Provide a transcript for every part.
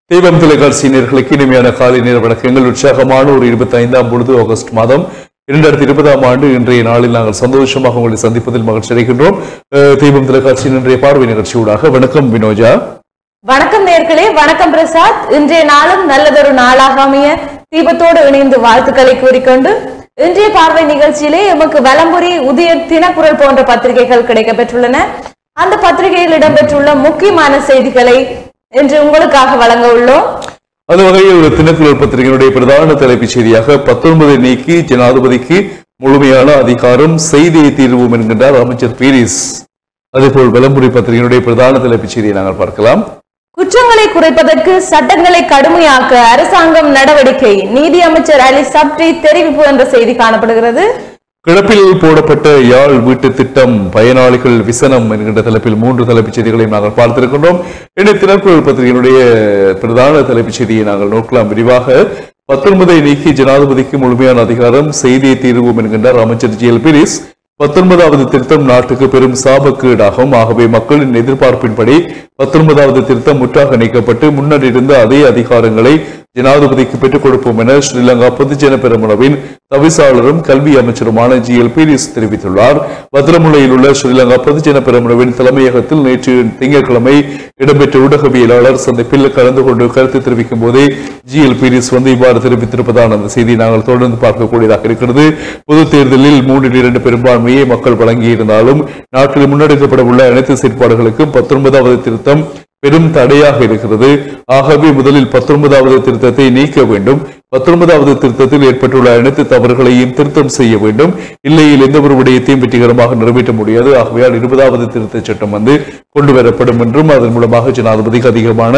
தீபம் தொலைக்காட்சி நேர்களுக்கு இனிமையான காலை நேர வணக்கங்கள் உற்சாகமான ஒரு இருபத்தி ஐந்தாம் பொழுது ஆகஸ்ட் மாதம் இரண்டாயிரத்தி இருபதாம் ஆண்டு இன்றைய நாளில் நாங்கள் சந்தோஷமாக உங்களை சந்திப்பதில் மகிழ்ச்சி அடைகின்றோம் அஹ், தீபம் தொலைக்காட்சியின் இன்றைய பார்வை நிகழ்ச்சியூடாக வணக்கம் வினோஜா வணக்கம் நேர்களே வணக்கம் பிரசாத் இன்றைய நாளும் நல்லதொரு நாளாக அமைய தீபத்தோடு இணைந்து வாழ்த்துக்களை கூறிக்கொண்டு இன்றைய பார்வை நிகழ்ச்சியிலே எமக்கு வலம்புரி உதய தினக்குரல் போன்ற பத்திரிகைகள் கிடைக்கப்பெற்றுள்ளன அந்த பத்திரிகையில் இடம்பெற்றுள்ள முக்கியமான செய்திகளை இன்று உங்களுக்காக வழங்க உள்ளோம் அந்த வகையில் ஒரு தினக்குரல் பத்திரிகையினுடைய பிரதான தலைப்புச் செய்தியாக பத்தொன்பதை நீக்கி ஜனாதிபதிக்கு முழுமையான அதிகாரம் செய்தியை தீர்வோம் என்கின்றார் அமைச்சர் பீரிஸ் அதேபோல் விளம்புரி பத்திரிகையினுடைய பிரதான தலைப்புச் செய்தியை நாங்கள் பார்க்கலாம் குற்றங்களை குறைப்பதற்கு சட்டங்களை கடுமையாக்க அரசாங்கம் நடவடிக்கை நீதி அமைச்சர் அலி சப்ரி தெரிவிப்பு என்ற செய்தி காணப்படுகிறது கிடப்பில் போடப்பட்ட யாழ் வீட்டு திட்டம் பயனாளிகள் விசனம் என்கின்ற தலைப்பில் மூன்று தலைப்புச் செய்திகளையும் நாங்கள் பார்த்திருக்கின்றோம் இன்றைய தினக்குரல் பத்திரிகையினுடைய பிரதான தலைப்புச் செய்தியை நாங்கள் நோக்கலாம் விரிவாக பத்தொன்பதை நீக்கி ஜனாதிபதிக்கு முழுமையான அதிகாரம் செய்தியை தீர்வோம் என்கின்றார் அமைச்சர் ஜி எல் பிரிஸ் பத்தொன்பதாவது திருத்தம் நாட்டுக்கு பெரும் சாபக்கேடாகும் ஆகவே மக்களின் எதிர்பார்ப்பின்படி பத்தொன்பதாவது திருத்தம் முற்றாக நீக்கப்பட்டு முன்னர் இருந்த அதே அதிகாரங்களை ஜனாதிபதிக்கு பெற்றுக் கொடுப்போம் என ஸ்ரீலங்கா பொதுஜன பெருமுனவின் தவிசாளரும் கல்வி அமைச்சருமான ஜி எல் பீரிஸ் தெரிவித்துள்ளார் பத்திரமுலையில் உள்ள ஸ்ரீலங்கா பொதுஜன பெருமுனவின் தலைமையகத்தில் நேற்று திங்கட்கிழமை இடம்பெற்ற ஊடகவியலாளர் சந்திப்பில் கலந்து கொண்டு கருத்து தெரிவிக்கும் போதே ஜி எல் பீரிஸ் வந்து இவ்வாறு தெரிவித்திருப்பதான அந்த செய்தியை நாங்கள் தொடர்ந்து பார்க்கக்கூடியதாக இருக்கிறது பொது தேர்தலில் மூன்றில் இரண்டு பெரும்பான்மையை மக்கள் வழங்கியிருந்தாலும் நாட்டில் முன்னெடுக்கப்பட உள்ள அனைத்து செயற்பாடுகளுக்கும் பத்தொன்பதாவது திருத்தம் பெரும் தடையாக இருக்கிறது ஆகவே முதலில் பத்தொன்பதாவது திருத்தத்தை நீக்க வேண்டும் பத்தொன்பதாவது திருத்தத்தில் ஏற்பட்டுள்ள அனைத்து தவறுகளையும் திருத்தம் செய்ய வேண்டும் இல்லையில் எந்த ஒரு விடயத்தையும் வெற்றிகரமாக நிறைவேற்ற முடியாது ஆகவே இருபதாவது திருத்த சட்டம் வந்து கொண்டு வரப்படும் என்றும் அதன் மூலமாக ஜனாதிபதிக்கு அதிகமான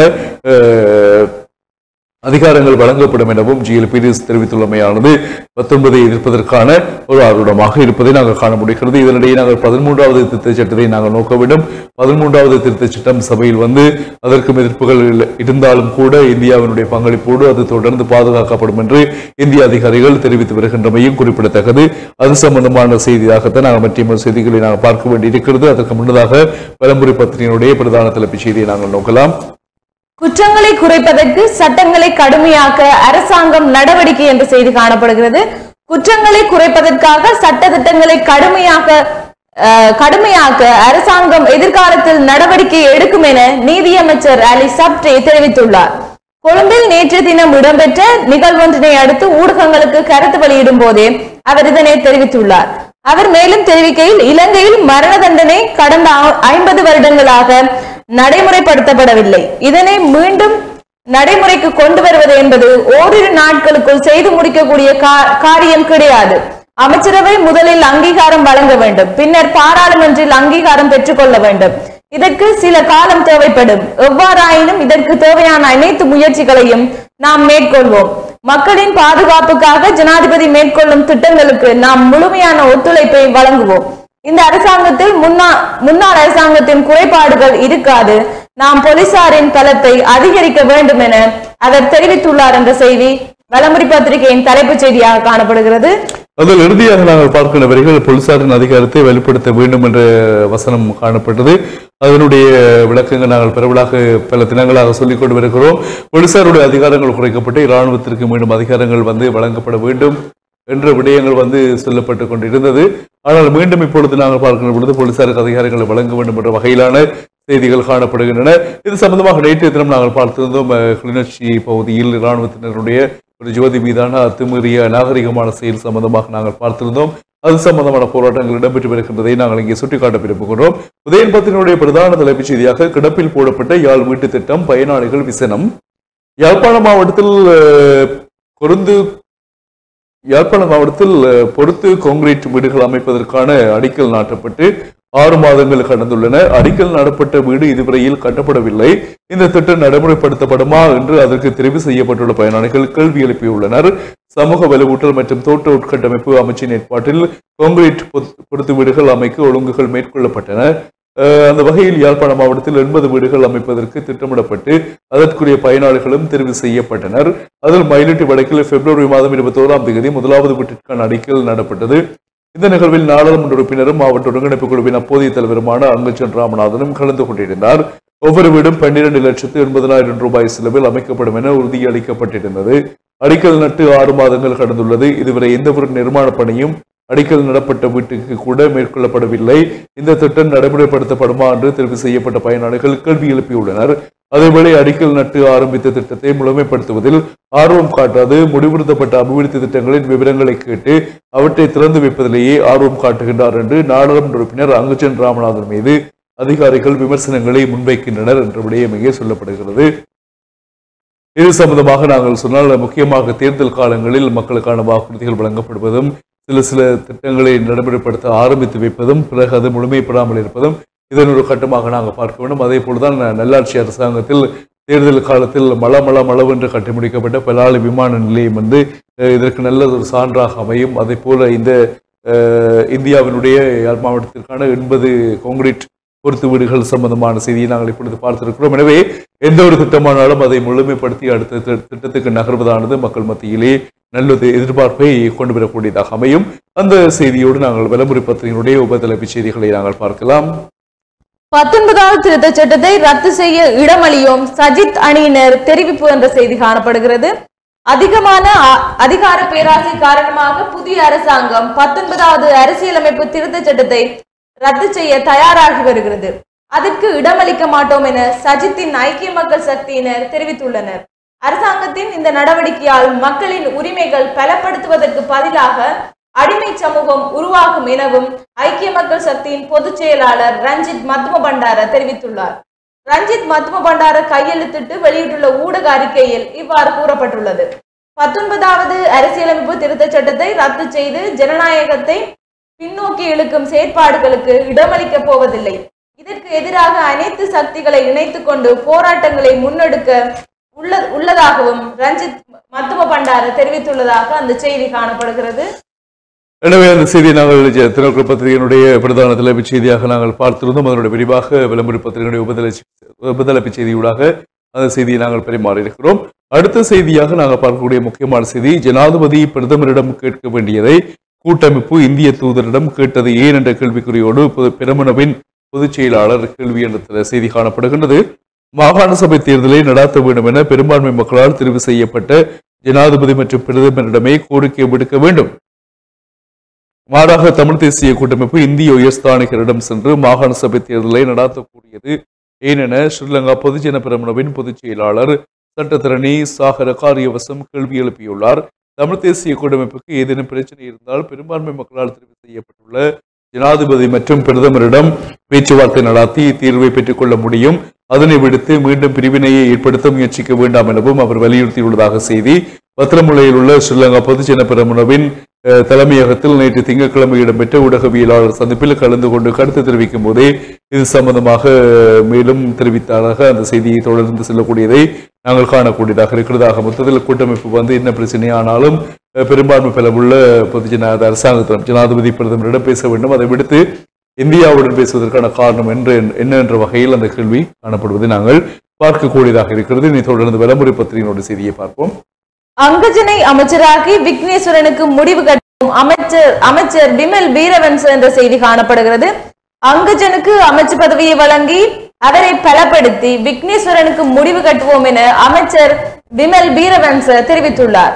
அஹ், அதிகாரங்கள் வழங்கப்படும் எனவும் ஜிஎல் பீரிஸ் தெரிவித்துள்ளமையானது பத்தொன்பதை எதிர்ப்பதற்கான ஒரு ஆர்வமாக இருப்பதை நாங்கள் காண முடிகிறது இதனிடையே நாங்கள் பதிமூன்றாவது திருத்த சட்டத்தை நாங்கள் நோக்க வேண்டும் பதிமூன்றாவது திருத்த சட்டம் சபையில் வந்து அதற்கும் எதிர்ப்புகள் இல்ல- இருந்தாலும் கூட இந்தியாவினுடைய பங்களிப்போடு அது தொடர்ந்து பாதுகாக்கப்படும் என்று இந்திய அதிகாரிகள் தெரிவித்து வருகின்றமையும் குறிப்பிடத்தக்கது அது சம்பந்தமான செய்தியாகத்தான் நாங்கள் மற்ற செய்திகளை நாங்கள் பார்க்க வேண்டியிருக்கிறது அதற்கு முன்னதாக பலமுறை பத்திரிகையினுடைய பிரதான தலைப்புச் செய்தியை நாங்கள் நோக்கலாம் குற்றங்களை குறைப்பதற்கு சட்டங்களை கடுமையாக்க அரசாங்கம் நடவடிக்கை என்ற செய்தி காணப்படுகிறது குற்றங்களை குறைப்பதற்காக சட்ட திட்டங்களை கடுமையாக்க அஹ், கடுமையாக்க அரசாங்கம் எதிர்காலத்தில் நடவடிக்கை எடுக்கும் என நீதியமைச்சர் அலி சப்டே தெரிவித்துள்ளார் கொழும்பில் நேற்று தினம் இடம்பெற்ற நிகழ்வொன்றினை அடுத்து ஊடகங்களுக்கு கருத்து வெளியிடும் போதே அவர் இதனை தெரிவித்துள்ளார் அவர் மேலும் தெரிவிக்கையில் இலங்கையில் மரண தண்டனை கடந்த ஐம்பது வருடங்களாக நடைமுறைப்படுத்தப்படவில்லை இதனை மீண்டும் நடைமுறைக்கு கொண்டு வருவது என்பது ஓரிரு நாட்களுக்குள் செய்து முடிக்கக்கூடிய கா- காரியம் கிடையாது அமைச்சரவை முதலில் அங்கீகாரம் வழங்க வேண்டும் பின்னர் பாராளுமன்றில் அங்கீகாரம் பெற்றுக்கொள்ள வேண்டும் இதற்கு சில காலம் தேவைப்படும் எவ்வாறாயினும் இதற்கு தேவையான அனைத்து முயற்சிகளையும் நாம் மேற்கொள்வோம் மக்களின் பாதுகாப்புக்காக ஜனாதிபதி மேற்கொள்ளும் திட்டங்களுக்கு நாம் முழுமையான ஒத்துழைப்பை வழங்குவோம் இந்த அரசாங்கத்தில் முன்னா முன்னாள் அரசாங்கத்தின் குறைபாடுகள் இருக்காது நாம் போலீசாரின் பலத்தை அதிகரிக்க வேண்டும் என அவர் தெரிவித்துள்ளார் என்ற செய்தி வலமுறை பத்திரிகையின் தலைப்புச் செய்தியாக காணப்படுகிறது அதில் இறுதியாக நாங்கள் பார்க்கின்ற வரிகள் போலீசாரின் அதிகாரத்தை வெளிப்படுத்த வேண்டும் என்ற வசனம் காணப்பட்டது அதனுடைய விளக்கங்கள் நாங்கள் பரவலாக பல தினங்களாக சொல்லிக் கொண்டு வருகிறோம் போலீசாருடைய அதிகாரங்கள் குறைக்கப்பட்டு இராணுவத்திற்கு மீண்டும் அதிகாரங்கள் வந்து வழங்கப்பட வேண்டும் என்ற விடயங்கள் வந்து சொல்லப்பட்டு கொண்டிருந்தது ஆனால் மீண்டும் இப்பொழுது நாங்கள் பார்க்கின்ற பொழுது போலீசாருக்கு அதிகாரங்களை வழங்க வேண்டும் என்ற வகையிலான செய்திகள் காணப்படுகின்றன இது சம்பந்தமாக நேற்றைய தினம் நாங்கள் பார்த்திருந்தோம் அஹ், கிளிநொச்சி பகுதியில் இராணுவத்தினருடைய ஒரு ஜோதி மீதான அத்துமீறிய நாகரிகமான செயல் சம்பந்தமாக நாங்கள் பார்த்திருந்தோம் அது சம்பந்தமான போராட்டங்கள் இடம்பெற்று வருகின்றதை நாங்கள் இங்கே சுட்டிக்காட்ட விரும்புகிறோம் உதயன் பத்தினுடைய பிரதான தலைப்புச் செய்தியாக கிடப்பில் போடப்பட்ட யாழ் வீட்டு திட்டம் பயனாளிகள் விசனம் யாழ்ப்பாண மாவட்டத்தில் அஹ், கொருந்து யாழ்ப்பாண மாவட்டத்தில் அஹ், பொறுத்து கான்கிரீட் வீடுகள் அமைப்பதற்கான அடிக்கல் நாட்டப்பட்டு ஆறு மாதங்கள் கடந்துள்ளன அடிக்கல் நடப்பட்ட வீடு இதுவரையில் கட்டப்படவில்லை இந்த திட்டம் நடைமுறைப்படுத்தப்படுமா என்று அதற்கு தெரிவு செய்யப்பட்டுள்ள பயனாளிகள் கேள்வி எழுப்பியுள்ளனர் சமூக வலுவூட்டல் மற்றும் தோட்ட உட்கட்டமைப்பு அமைச்சின் ஏற்பாட்டில் கான்கிரீட் பொத்- பொருத்து வீடுகள் அமைக்க ஒழுங்குகள் மேற்கொள்ளப்பட்டன அஹ், அந்த வகையில் யாழ்ப்பாண மாவட்டத்தில் எண்பது வீடுகள் அமைப்பதற்கு திட்டமிடப்பட்டு அதற்குரிய பயனாளிகளும் தெரிவு செய்யப்பட்டனர் அதில் மயிலிட்டி வடக்கில் பிப்ரவரி மாதம் இருபத்தோராம் தேதி முதலாவது வீட்டிற்கான அடிக்கல் நடப்பட்டது இந்த நிகழ்வில் நாடாளுமன்ற உறுப்பினரும் மாவட்ட ஒருங்கிணைப்பு குழுவின் அப்போதைய தலைவருமான அங்கச்சன் ராமநாதனும் கலந்து கொண்டிருந்தார் ஒவ்வொரு வீடும் பன்னிரண்டு லட்சத்து எண்பதனாயிரம் ரூபாய் செலவில் அமைக்கப்படும் என உறுதியளிக்கப்பட்டிருந்தது அடிக்கல் நட்டு ஆறு மாதங்கள் கடந்துள்ளது இதுவரை எந்த ஒரு நிர்மாண பணியும் அடிக்கல் நடப்பட்ட வீட்டுக்கு கூட மேற்கொள்ளப்படவில்லை இந்த திட்டம் நடைமுறைப்படுத்தப்படுமா என்று தெரிவு செய்யப்பட்ட பயனாளிகள் கேள்வி எழுப்பியுள்ளனர் அதேவேளை அடிக்கல் நட்டு ஆரம்பித்த திட்டத்தை முழுமைப்படுத்துவதில் ஆர்வம் காட்டாது முடிவுறுத்தப்பட்ட அபிவிருத்தி திட்டங்களின் விவரங்களை கேட்டு அவற்றை திறந்து வைப்பதிலேயே ஆர்வம் காட்டுகின்றார் என்று நாடாளுமன்ற உறுப்பினர் அங்குஜன் ராமநாதன் மீது அதிகாரிகள் விமர்சனங்களை முன்வைக்கின்றனர் என்ற விடயம் இங்கே சொல்லப்படுகிறது இது சம்பந்தமாக நாங்கள் சொன்னால் முக்கியமாக தேர்தல் காலங்களில் மக்களுக்கான வாக்குறுதிகள் வழங்கப்படுவதும் சில சில திட்டங்களை நடைமுறைப்படுத்த ஆரம்பித்து வைப்பதும் பிறகு அது முழுமைப்படாமல் இருப்பதும் இதன் ஒரு கட்டமாக நாங்கள் பார்க்க வேண்டும் அதே போலதான் நல்லாட்சி அரசாங்கத்தில் தேர்தல் காலத்தில் மள மள மளவென்று கட்டி முடிக்கப்பட்ட பலாலி விமான நிலையம் வந்து அஹ், இதற்கு நல்ல ஒரு சான்றாக அமையும் அதே போல இந்த அஹ், இந்தியாவினுடைய யாழ் மாவட்டத்திற்கான எண்பது கான்கிரீட் பொறுத்து வீடுகள் சம்பந்தமான செய்தியை நாங்கள் இப்பொழுது பார்த்திருக்கிறோம் எனவே எந்த ஒரு திட்டமானாலும் அதை முழுமைப்படுத்தி அடுத்த தி- திட்டத்துக்கு நகர்வதானது மக்கள் மத்தியிலே நல்லது எதிர்பார்ப்பை கொண்டு வரக்கூடியதாக அமையும் அந்த செய்தியோடு நாங்கள் விளம்பர பத்திரிகையினுடைய உபதலைப்புச் செய்திகளை நாங்கள் பார்க்கலாம் பத்தொன்பதாவது திருத்தச் சட்டத்தை ரத்து செய்ய இடமளியும் சஜித் அணியினர் தெரிவிப்பு என்ற செய்தி காணப்படுகிறது அதிகமான அ- அதிகார பேராசை காரணமாக புதிய அரசாங்கம் பத்தொன்பதாவது அரசியலமைப்பு திருத்தச் சட்டத்தை ரத்து செய்ய தயாராகி வருகிறது அதற்கு இடமளிக்க மாட்டோம் என சஜித்தின் ஐக்கிய மக்கள் சக்தியினர் தெரிவித்துள்ளனர் அரசாங்கத்தின் இந்த நடவடிக்கையால் மக்களின் உரிமைகள் பலப்படுத்துவதற்கு பதிலாக அடிமை சமூகம் உருவாகும் எனவும் ஐக்கிய மக்கள் சக்தியின் பொதுச் செயலாளர் ரஞ்சித் மத்தும பண்டார தெரிவித்துள்ளார் ரஞ்சித் மத்தும பண்டார கையெழுத்திட்டு வெளியிட்டுள்ள ஊடக அறிக்கையில் இவ்வாறு கூறப்பட்டுள்ளது பத்தொன்பதாவது அரசியலமைப்பு திருத்தச் சட்டத்தை ரத்து செய்து ஜனநாயகத்தை பின்னோக்கி இழுக்கும் செயற்பாடுகளுக்கு இடமளிக்கப் போவதில்லை இதற்கு எதிராக அனைத்து சக்திகளை இணைத்துக் கொண்டு போராட்டங்களை முன்னெடுக்க உள்ள உள்ளதாகவும் ரஞ்சித் மத்தும பண்டார தெரிவித்துள்ளதாக அந்த செய்தி காணப்படுகிறது எனவே அந்த செய்தியை நாங்கள் ஜ- தினக்குரல் பத்திரிகையினுடைய பிரதான தலைப்புச் செய்தியாக நாங்கள் பார்த்திருந்தோம் அதனுடைய விரிவாக விளம்பர பத்திரிகையினுடைய உபதலை உபதலைப்புச் செய்தியூடாக அந்த செய்தியை நாங்கள் பரிமாறி இருக்கிறோம் அடுத்த செய்தியாக நாங்கள் பார்க்கக்கூடிய முக்கியமான செய்தி ஜனாதிபதி பிரதமரிடம் கேட்க வேண்டியதை கூட்டமைப்பு இந்திய தூதரிடம் கேட்டது ஏன் என்ற கேள்விக்குறியோடு பொது- பெருமனவின் பொதுச் செயலாளர் கேள்வி என்ற செய்தி காணப்படுகின்றது மாகாண சபை தேர்தலை நடாத்த வேண்டும் என பெரும்பான்மை மக்களால் தெரிவு செய்யப்பட்ட ஜனாதிபதி மற்றும் பிரதமரிடமே கோரிக்கை விடுக்க வேண்டும் மாறாக தமிழ் தேசிய கூட்டமைப்பு இந்திய உயர்ஸ்தானிகரிடம் சென்று மாகாண சபை தேர்தலை நடாத்தக்கூடியது ஏனென ஸ்ரீலங்கா பொதுஜன பெரமுனவின் பொதுச் செயலாளர் சட்டத்தரணி சாகர காரியவசம் கேள்வி எழுப்பியுள்ளார் தமிழ் தேசிய கூட்டமைப்புக்கு ஏதேனும் பிரச்சனை இருந்தால் பெரும்பான்மை மக்களால் தெரிவு செய்யப்பட்டுள்ள ஜனாதிபதி மற்றும் பிரதமரிடம் பேச்சுவார்த்தை நடத்தி தீர்வை பெற்றுக் கொள்ள முடியும் அதனை விடுத்து மீண்டும் பிரிவினையை ஏற்படுத்த முயற்சிக்க வேண்டாம் எனவும் அவர் வலியுறுத்தியுள்ளதாக செய்தி பத்திரமுலையில் உள்ள ஸ்ரீலங்கா பொதுஜன பெரமுனவின் அஹ், தலைமையகத்தில் நேற்று திங்கட்கிழமை இடம்பெற்ற ஊடகவியலாளர் சந்திப்பில் கலந்து கொண்டு கருத்து தெரிவிக்கும் போதே இது சம்பந்தமாக அஹ், மேலும் தெரிவித்தாராக அந்த செய்தியை தொடர்ந்து செல்லக்கூடியதை நாங்கள் காணக்கூடியதாக இருக்கிறதாக மொத்தத்தில் கூட்டமைப்பு வந்து என்ன பிரச்சனை ஆனாலும் அஹ், பெரும்பான்மை பலமுள்ள பொதுஜன அரசாங்கத்திடம் ஜனாதிபதி பிரதமரிடம் பேச வேண்டும் அதை விடுத்து இந்தியாவுடன் பேசுவதற்கான காரணம் என்று என்ன என்ற வகையில் அந்த கேள்வி காணப்படுவதை நாங்கள் பார்க்கக்கூடியதாக இருக்கிறது இனி தொடர்ந்து விளம்பர பத்திரிகையினுடைய செய்தியை பார்ப்போம் அங்கஜனை அமைச்சராகி விக்னேஸ்வரனுக்கு முடிவு கட்டும் அமைச்சர் அமைச்சர் பிமல் வீரவன்ச என்ற செய்தி காணப்படுகிறது அங்கஜனுக்கு அமைச்சு பதவியை வழங்கி அவரை பலப்படுத்தி விக்னேஸ்வரனுக்கு முடிவு கட்டுவோம் என அமைச்சர் பிமல் வீரவன்ச தெரிவித்துள்ளார்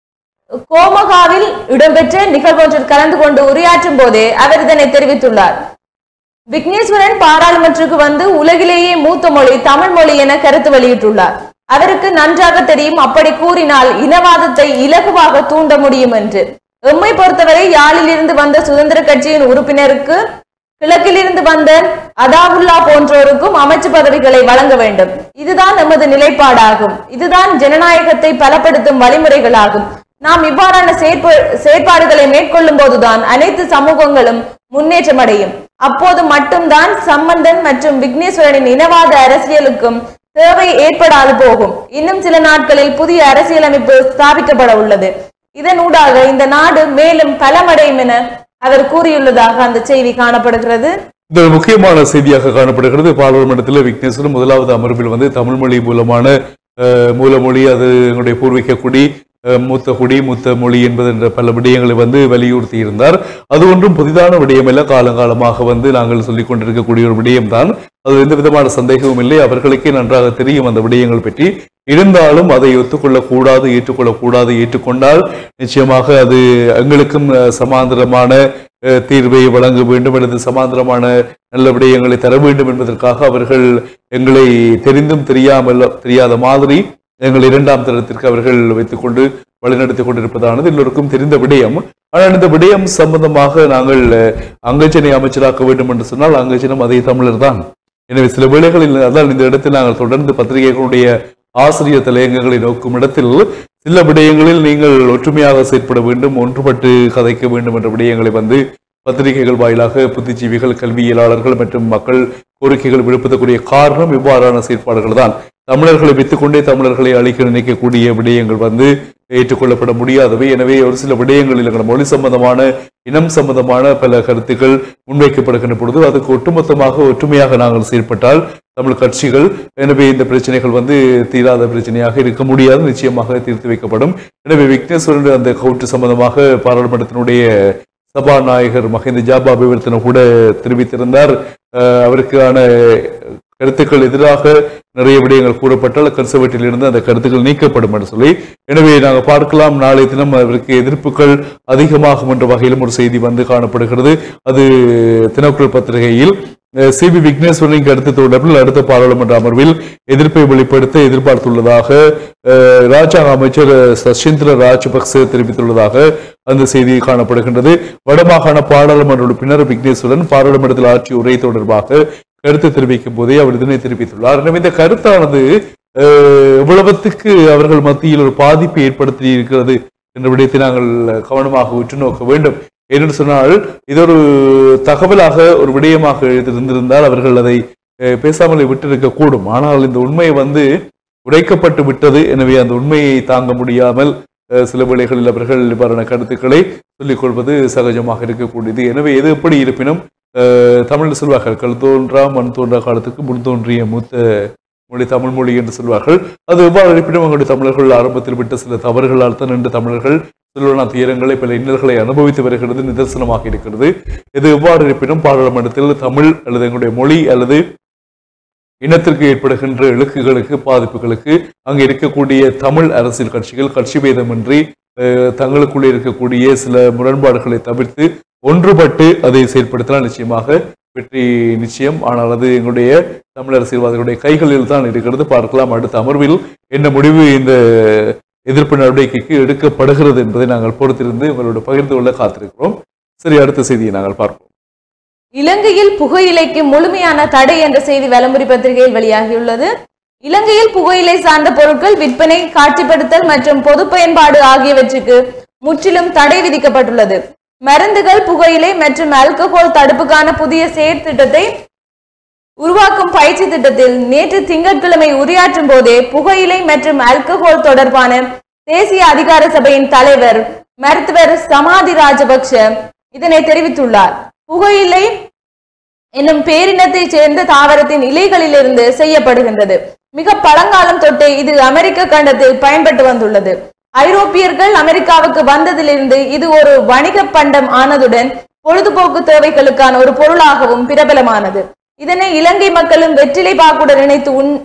கோமகாவில் இடம்பெற்ற நிகழ்வொன்றில் கலந்து கொண்டு உரையாற்றும் போதே அவர் இதனை தெரிவித்துள்ளார் விக்னேஸ்வரன் பாராளுமன்றத்துக்கு வந்து உலகிலேயே மூத்த மொழி தமிழ் மொழி என கருத்து வெளியிட்டுள்ளார் அவருக்கு நன்றாக தெரியும் அப்படி கூறினால் இனவாதத்தை இலகுவாக தூண்ட முடியும் என்று எம்மை பொறுத்தவரை யாழிலிருந்து வந்த சுதந்திர கட்சியின் உறுப்பினருக்கு கிழக்கிலிருந்து வந்த அதாவுல்லா போன்றோருக்கும் அமைச்சு பதவிகளை வழங்க வேண்டும் இதுதான் நமது நிலைப்பாடாகும் இதுதான் ஜனநாயகத்தை பலப்படுத்தும் வழிமுறைகளாகும் நாம் இவ்வாறான செயற்ப செயற்பாடுகளை மேற்கொள்ளும் போதுதான் அனைத்து சமூகங்களும் முன்னேற்றம் அடையும் அப்போது மட்டும்தான் சம்பந்தன் மற்றும் விக்னேஸ்வரனின் இனவாத அரசியலுக்கும் தேவை ஏற்படாது போகும் இன்னும் சில நாட்களில் புதிய அரசியலமைப்பு ஸ்தாபிக்கப்பட உள்ளது இதனூடாக இந்த நாடு மேலும் பலமடையும் என அவர் கூறியுள்ளதாக அந்த செய்தி காணப்படுகிறது இந்த ஒரு முக்கியமான செய்தியாக காணப்படுகிறது பாராளுமன்றத்தில் விக்னேஸ்வரன் முதலாவது அமர்வில் வந்து தமிழ் மொழி மூலமான அஹ், மூலமொழி அது எங்களுடைய பூர்வீக குடி அஹ், மூத்த குடி மூத்த மொழி என்பது என்ற பல விடயங்களை வந்து வலியுறுத்தி இருந்தார் அது ஒன்றும் புதிதான விடயம் அல்ல காலங்காலமாக வந்து நாங்கள் சொல்லிக் கொண்டிருக்கக்கூடிய ஒரு விடயம்தான் அது எந்த விதமான சந்தேகமும் இல்லை அவர்களுக்கே நன்றாக தெரியும் அந்த விடயங்கள் பற்றி இருந்தாலும் அதை ஒத்துக்கொள்ளக் கூடாது ஏற்றுக்கொள்ளக் கூடாது ஏற்றுக்கொண்டால் நிச்சயமாக அது எங்களுக்கும் அஹ், சமாந்தரமான அஹ், தீர்வை வழங்க வேண்டும் அல்லது சமாந்தரமான நல்ல விடயங்களை தர வேண்டும் என்பதற்காக அவர்கள் எங்களை தெரிந்தும் தெரியாமல் தெரியாத மாதிரி எங்கள் இரண்டாம் தரத்திற்கு அவர்கள் வைத்துக்கொண்டு வழிநடத்திக் கொண்டிருப்பதானது எல்லோருக்கும் தெரிந்த விடயம் ஆனால் இந்த விடயம் சம்பந்தமாக நாங்கள் அஹ், அங்கஜனை அமைச்சராக்க வேண்டும் என்று சொன்னால் அங்கஜனம் அதே தமிழர் தான் எனவே சில வேளைகளில் அதான் இந்த இடத்தில் நாங்கள் தொடர்ந்து பத்திரிகைகளுடைய ஆசிரியர் தலையங்கங்களை நோக்கும் இடத்தில் சில விடயங்களில் நீங்கள் ஒற்றுமையாக செயற்பட வேண்டும் ஒன்றுபட்டு கதைக்க வேண்டும் என்ற விடயங்களை வந்து பத்திரிகைகள் வாயிலாக புத்திஜீவிகள் கல்வியலாளர்கள் மற்றும் மக்கள் கோரிக்கைகள் விடுப்பதற்குரிய காரணம் இவ்வாறான செயற்பாடுகள் தான் தமிழர்களை வைத்துக்கொண்டே தமிழர்களை அழிக்க நினைக்கக்கூடிய விடயங்கள் வந்து ஏற்றுக்கொள்ளப்பட முடியாதவை எனவே ஒரு சில விடயங்களில் எங்கள் மொழி சம்பந்தமான இனம் சம்பந்தமான பல கருத்துக்கள் முன்வைக்கப்படுகின்ற பொழுது அதுக்கு ஒட்டுமொத்தமாக ஒற்றுமையாக நாங்கள் செயற்பட்டால் தமிழ் கட்சிகள் எனவே இந்த பிரச்சனைகள் வந்து தீராத பிரச்சனையாக இருக்க முடியாது நிச்சயமாக தீர்த்து வைக்கப்படும் எனவே விக்னேஸ்வரன் அந்த கவுட்டு சம்பந்தமாக பாராளுமன்றத்தினுடைய சபாநாயகர் மஹிந்த ஜாபா அபிவர்த்தனை கூட தெரிவித்திருந்தார் அஹ் அவருக்கான கருத்துக்கள் எதிராக நிறைய விடயங்கள் கூறப்பட்டால் கன்சர்வேட்டில் இருந்து அந்த கருத்துக்கள் நீக்கப்படும் என்று சொல்லி எனவே நாங்கள் பார்க்கலாம் நாளைய தினம் அவருக்கு எதிர்ப்புகள் அதிகமாகும் என்ற வகையிலும் ஒரு செய்தி வந்து காணப்படுகிறது அது தினக்குரல் பத்திரிகையில் சி பி விக்னேஸ்வரனின் கருத்து தொடர்பில் அடுத்த பாராளுமன்ற அமர்வில் எதிர்ப்பை வெளிப்படுத்த எதிர்பார்த்துள்ளதாக அஹ், ராஜாங்க அமைச்சர் சசீந்திர ராஜபக்சே தெரிவித்துள்ளதாக அந்த செய்தி காணப்படுகின்றது வடமாகாண பாராளுமன்ற உறுப்பினர் விக்னேஸ்வரன் பாராளுமன்றத்தில் ஆற்றிய உரை தொடர்பாக கருத்து தெரிவிக்கும் போதே அவர் இதனை தெரிவித்துள்ளார் எனவே இந்த கருத்தானது அஹ், எவ்வளவுத்துக்கு அவர்கள் மத்தியில் ஒரு பாதிப்பை ஏற்படுத்தி இருக்கிறது என்ற விடயத்தை நாங்கள் கவனமாக உற்று நோக்க வேண்டும் ஏனென்று சொன்னால் இது ஒரு தகவலாக ஒரு விடயமாக இருந்திருந்தால் அவர்கள் அதை அஹ், பேசாமல் விட்டிருக்க கூடும் ஆனால் இந்த உண்மை வந்து உடைக்கப்பட்டு விட்டது எனவே அந்த உண்மையை தாங்க முடியாமல் அஹ், சில வேளைகளில் அவர்கள் இவ்வாறான கருத்துக்களை சொல்லிக் கொள்வது சகஜமாக இருக்கக்கூடியது எனவே எது எப்படி இருப்பினும் அஹ், தமிழ் சொல்வார்கள் கல் தோன்றா மண் தோன்றா காலத்துக்கு முன் தோன்றிய மூத்த மொழி தமிழ் மொழி என்று சொல்வார்கள் அது எவ்வாறு இருப்பினும் எங்களுடைய தமிழர்கள் ஆரம்பத்தில் விட்ட சில தவறுகளால் தான் இன்று தமிழர்கள் சொல்லுவன துயரங்களை பல இன்னல்களை அனுபவித்து வருகிறது நிதர்சனமாக இருக்கிறது இது எவ்வாறு இருப்பினும் பாராளுமன்றத்தில் தமிழ் அல்லது எங்களுடைய மொழி அல்லது இனத்திற்கு ஏற்படுகின்ற இழுக்குகளுக்கு பாதிப்புகளுக்கு அங்கு இருக்கக்கூடிய தமிழ் அரசியல் கட்சிகள் கட்சி பேதமின்றி அஹ், தங்களுக்குள்ளே இருக்கக்கூடிய சில முரண்பாடுகளை தவிர்த்து ஒன்றுபட்டு அதை செயல்படுத்தலாம் நிச்சயமாக வெற்றி நிச்சயம் ஆனால் அது எங்களுடைய தமிழ் அரசியல்வாதிகளுடைய கைகளில் தான் இருக்கிறது பார்க்கலாம் அடுத்த அமர்வில் என்ன முடிவு இந்த எதிர்ப்பு நடவடிக்கைக்கு எடுக்கப்படுகிறது என்பதை நாங்கள் பொறுத்திருந்து உங்களோட பகிர்ந்து கொள்ள காத்திருக்கிறோம் சரி அடுத்த செய்தியை நாங்கள் பார்ப்போம் இலங்கையில் புகையிலைக்கு முழுமையான தடை என்ற செய்தி வலம்புரி பத்திரிகையில் வெளியாகியுள்ளது இலங்கையில் புகையிலை சார்ந்த பொருட்கள் விற்பனை காட்சிப்படுத்தல் மற்றும் பொது பயன்பாடு ஆகியவற்றுக்கு முற்றிலும் தடை விதிக்கப்பட்டுள்ளது மருந்துகள் புகையிலை மற்றும் ஆல்கஹால் தடுப்புக்கான புதிய செயற்திட்டத்தை உருவாக்கும் பயிற்சி திட்டத்தில் நேற்று திங்கட்கிழமை உரையாற்றும் போதே புகையிலை மற்றும் ஆல்கஹால் தொடர்பான தேசிய அதிகார சபையின் தலைவர் மருத்துவர் சமாதி ராஜபக்ஷ இதனை தெரிவித்துள்ளார் புகையிலை என்னும் பேரினத்தைச் சேர்ந்த தாவரத்தின் இலைகளிலிருந்து செய்யப்படுகின்றது மிக பழங்காலம் தொட்டே இது அமெரிக்க கண்டத்தில் பயன்பட்டு வந்துள்ளது ஐரோப்பியர்கள் அமெரிக்காவுக்கு வந்ததிலிருந்து இது ஒரு வணிக பண்டம் ஆனதுடன் பொழுதுபோக்கு தேவைகளுக்கான ஒரு பொருளாகவும் பிரபலமானது இதனை இலங்கை மக்களும் வெற்றிலை பாக்குடன் இணைத்து உண்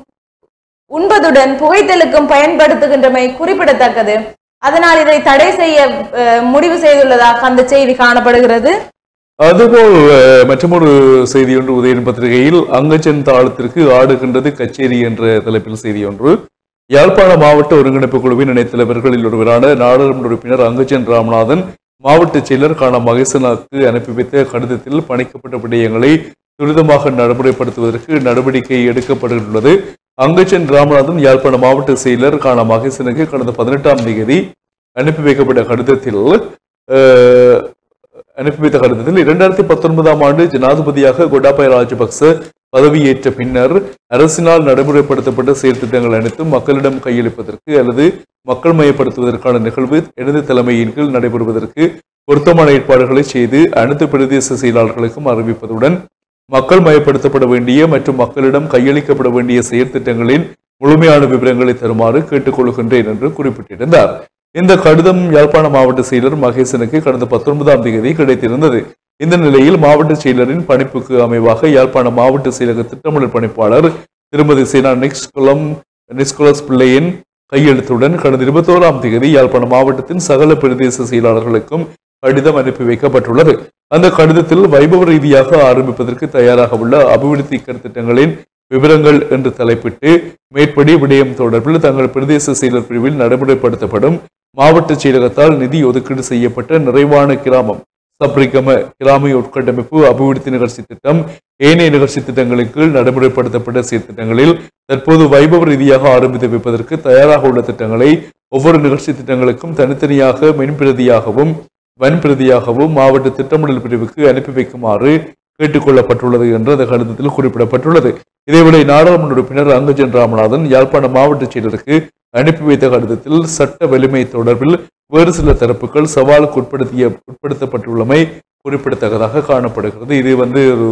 உண்பதுடன் புகைத்தலுக்கும் பயன்படுத்துகின்றமை குறிப்பிடத்தக்கது அதனால் இதை தடை செய்ய அஹ், முடிவு செய்துள்ளதாக அந்த செய்தி காணப்படுகிறது அதுபோல் அஹ், மற்றொரு செய்தி ஒன்று உதயன் பத்திரிகையில் அங்கச்சன் தாளத்திற்கு ஆடுகின்றது கச்சேரி என்ற தலைப்பில் செய்தி ஒன்று யாழ்ப்பாண மாவட்ட ஒருங்கிணைப்பு குழுவின் இணைத் தலைவர்களில் ஒருவரான நாடாளுமன்ற உறுப்பினர் அங்கச்சன் ராமநாதன் மாவட்ட செயலர் காண மகேசனாக்கு அனுப்பி வைத்த கடிதத்தில் பணிக்கப்பட்ட விடயங்களை துரிதமாக நடைமுறைப்படுத்துவதற்கு நடவடிக்கை எடுக்கப்பட்டுள்ளது அங்கச்சன் ராமநாதன் யாழ்ப்பாண மாவட்ட செயலர் காண மகேசனுக்கு கடந்த பதினெட்டாம் தேதி அனுப்பி வைக்கப்பட்ட கடிதத்தில் அஹ், அனுப்பி வைத்த கடிதத்தில் இரண்டாயிரத்தி பத்தொன்பதாம் ஆண்டு ஜனாதிபதியாக கோட்டாபய ராஜபக்ச பதவியேற்ற பின்னர் அரசினால் நடைமுறைப்படுத்தப்பட்ட செயற்திட்டங்கள் அனைத்தும் மக்களிடம் கையளிப்பதற்கு அல்லது மக்கள் மயப்படுத்துவதற்கான நிகழ்வு எனது தலைமையின் கீழ் நடைபெறுவதற்கு பொருத்தமான ஏற்பாடுகளை செய்து அனைத்து பிரதேச செயலாளர்களுக்கும் அறிவிப்பதுடன் மக்கள் மயப்படுத்தப்பட வேண்டிய மற்றும் மக்களிடம் கையளிக்கப்பட வேண்டிய செயற்திட்டங்களின் முழுமையான விவரங்களை தருமாறு கேட்டுக்கொள்கின்றேன் என்று குறிப்பிட்டிருந்தார் இந்த கடிதம் யாழ்ப்பாண மாவட்ட செயலர் மகேசனுக்கு கடந்த பத்தொன்பதாம் தேதி கிடைத்திருந்தது இந்த நிலையில் மாவட்ட செயலரின் பணிப்புக்கு அமைவாக யாழ்ப்பாண மாவட்ட செயலக திட்டமிடல் பணிப்பாளர் திருமதி சீனா நிக்ஸ்குலம் நிஸ்குலஸ் பிள்ளையின் கையெழுத்துடன் கடந்த இருபத்தோராம் தேதி யாழ்ப்பாணம் மாவட்டத்தின் சகல பிரதேச செயலாளர்களுக்கும் கடிதம் அனுப்பி வைக்கப்பட்டுள்ளது அந்த கடிதத்தில் வைபவ ரீதியாக ஆரம்பிப்பதற்கு தயாராக உள்ள அபிவிருத்தி கருத்திட்டங்களின் விவரங்கள் என்று தலைப்பிட்டு மேற்படி விடயம் தொடர்பில் தங்கள் பிரதேச செயலர் பிரிவில் நடைமுறைப்படுத்தப்படும் மாவட்ட செயலகத்தால் நிதி ஒதுக்கீடு செய்யப்பட்ட நிறைவான கிராமம் சப்ரிகம கிராமிய உட்கட்டமைப்பு அபிவிருத்தி நிகழ்ச்சி திட்டம் ஏனைய நிகழ்ச்சி திட்டங்களின் கீழ் நடைமுறைப்படுத்தப்பட்ட சீர்திட்டங்களில் தற்போது வைபவ ரீதியாக ஆரம்பித்து வைப்பதற்கு தயாராக உள்ள திட்டங்களை ஒவ்வொரு நிகழ்ச்சி திட்டங்களுக்கும் தனித்தனியாக மென்பிரதியாகவும் வன்பிரதியாகவும் மாவட்ட திட்டமிடல் பிரிவுக்கு அனுப்பி வைக்குமாறு கேட்டுக்கொள்ளப்பட்டுள்ளது என்று அந்த கடிதத்தில் குறிப்பிடப்பட்டுள்ளது இதேவேளை நாடாளுமன்ற உறுப்பினர் அங்கஜன் ராமநாதன் யாழ்ப்பாண மாவட்ட செயலருக்கு அனுப்பி வைத்த கடிதத்தில் சட்ட வலிமை தொடர்பில் வேறு சில தரப்புகள் சவாலுக்கு உட்படுத்திய உட்படுத்தப்பட்டுள்ளமை குறிப்பிடத்தக்கதாக காணப்படுகிறது இது வந்து ஒரு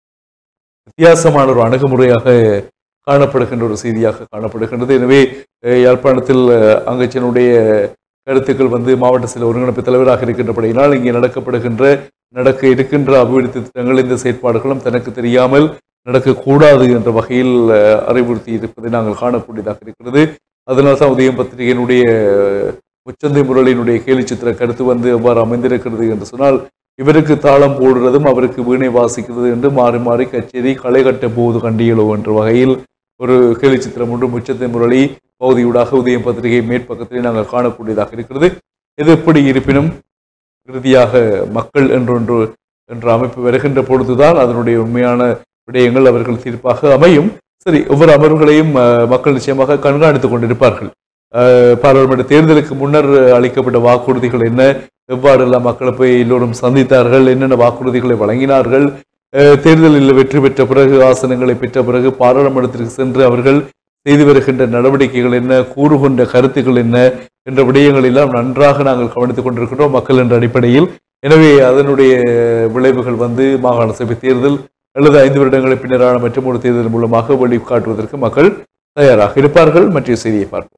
வித்தியாசமான ஒரு அணுகுமுறையாக காணப்படுகின்ற ஒரு செய்தியாக காணப்படுகின்றது எனவே அஹ், யாழ்ப்பாணத்தில் அஹ், அங்கச்சனுடைய கருத்துக்கள் வந்து மாவட்ட சில ஒருங்கிணைப்பு தலைவராக இருக்கின்றபடியினால் இங்கே நடக்கப்படுகின்ற நடக்க இருக்கின்ற அபிவிருத்தி திட்டங்கள் இந்த செயற்பாடுகளும் தனக்கு தெரியாமல் நடக்கக்கூடாது என்ற வகையில் அஹ், அறிவுறுத்தி இருப்பதை நாங்கள் காணக்கூடியதாக இருக்கிறது அதனால் தான் உதயம் பத்திரிகையினுடைய முச்சந்தை முரளியினுடைய கேலி சித்திர கருத்து வந்து எவ்வாறு அமைந்திருக்கிறது என்று சொன்னால் இவருக்கு தாளம் போடுறதும் அவருக்கு வீணை வாசிக்கிறது என்று மாறி மாறி கச்சேரி களை கட்ட போவது கண்டியலோ என்ற வகையில் ஒரு கேலி சித்திரம் ஒன்று முச்சத்தை முரளி பகுதியூடாக உதயம் பத்திரிகை மேற்பக்கத்திலே நாங்கள் காணக்கூடியதாக இருக்கிறது இது எப்படி இருப்பினும் இறுதியாக மக்கள் என்றொன்று என்ற அமைப்பு வருகின்ற பொழுதுதான் அதனுடைய உண்மையான விடயங்கள் அவர்கள் தீர்ப்பாக அமையும் சரி ஒவ்வொரு அமர்வுகளையும் அஹ், மக்கள் நிச்சயமாக கண்காணித்துக் கொண்டிருப்பார்கள் அஹ், பாராளுமன்ற தேர்தலுக்கு முன்னர் அளிக்கப்பட்ட வாக்குறுதிகள் என்ன எவ்வாறெல்லாம் மக்களை போய் எல்லோரும் சந்தித்தார்கள் என்னென்ன வாக்குறுதிகளை வழங்கினார்கள் அஹ், தேர்தலில் வெற்றி பெற்ற பிறகு ஆசனங்களை பெற்ற பிறகு பாராளுமன்றத்திற்கு சென்று அவர்கள் செய்து வருகின்ற நடவடிக்கைகள் என்ன கூறுகின்ற கருத்துக்கள் என்ன என்ற விடயங்கள் எல்லாம் நன்றாக நாங்கள் கவனித்துக் கொண்டிருக்கின்றோம் மக்கள் என்ற அடிப்படையில் எனவே அதனுடைய விளைவுகள் வந்து மாகாண சபை தேர்தல் அல்லது ஐந்து வருடங்களுக்கு பின்னரான மற்றும் ஒரு தேர்தல் மூலமாக வெளிக்காட்டுவதற்கு மக்கள் தயாராக இருப்பார்கள் மற்ற செய்தியை பார்ப்போம்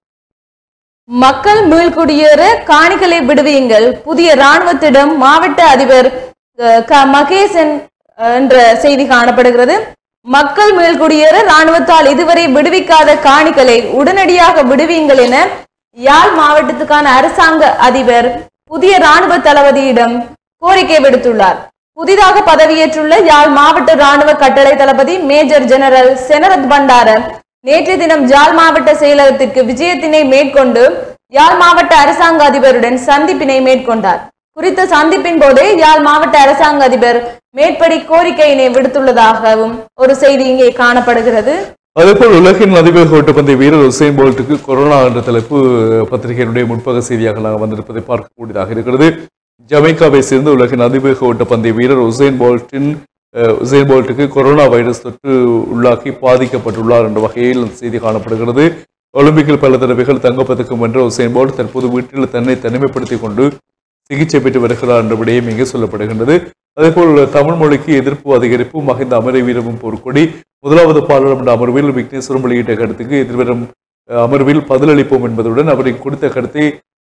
மக்கள் மீள்குடியேற காணிகளை விடுவியுங்கள் புதிய ராணுவத்திடம் மாவட்ட அதிபர் அஹ், க மகேசன் அஹ், என்ற செய்தி காணப்படுகிறது மக்கள் மீள்குடியேற ராணுவத்தால் இதுவரை விடுவிக்காத காணிகளை உடனடியாக விடுவியுங்கள் என யாழ் மாவட்டத்துக்கான அரசாங்க அதிபர் புதிய ராணுவ தளபதியிடம் கோரிக்கை விடுத்துள்ளார் புதிதாக பதவியேற்றுள்ள யாழ் மாவட்ட ராணுவ கட்டளை தளபதி மேஜர் ஜெனரல் செனரத் பண்டார நேற்றைய தினம் யாழ் மாவட்ட செயலகத்திற்கு விஜயத்தினை மேற்கொண்டு யாழ் மாவட்ட அரசாங்க அதிபருடன் சந்திப்பினை மேற்கொண்டார் குறித்த சந்திப்பின் போதே யாழ் மாவட்ட அரசாங்க அதிபர் மேற்படி கோரிக்கையினை விடுத்துள்ளதாகவும் ஒரு செய்தி இங்கே காணப்படுகிறது அதேபோல் உலகின் அதிவேக ஓட்டப்பந்தய வீரர் உசேன் போல்ட்டுக்கு கொரோனா என்ற தலைப்பு பத்திரிகையினுடைய முன்பக செய்தியாக நாங்கள் வந்திருப்பதை பார்க்கக்கூடியதாக இருக்கிறது ஜமைக்காவை சேர்ந்த உலகின் அதிவேக ஓட்டப்பந்தய வீரர் உசேன் போல்ட்டின் அஹ், உசேன் போல்ட்டுக்கு கொரோனா வைரஸ் தொற்று உள்ளாக்கி பாதிக்கப்பட்டுள்ளார் என்ற வகையில் அந்த செய்தி காணப்படுகிறது ஒலிம்பிக்கில் பல தடவைகள் தங்கப்பதக்கம் வென்ற உசேன் போல்ட் தற்போது வீட்டில் தன்னை தனிமைப்படுத்திக் கொண்டு சிகிச்சை பெற்று வருகிறார் என்ற விடயம் இங்கே சொல்லப்படுகின்றது அதேபோல் தமிழ் மொழிக்கு எதிர்ப்பு அதிகரிப்பு மகிந்த அமரை வீரமும் பொருட்கொடி முதலாவது பாராளுமன்ற அமர்வில் விக்னேஸ்வரம் வெளியிட்ட கருத்துக்கு எதிர்வரும் அஹ், அமர்வில் பதிலளிப்போம் என்பதுடன் அவரின் கொடுத்த கருத்தை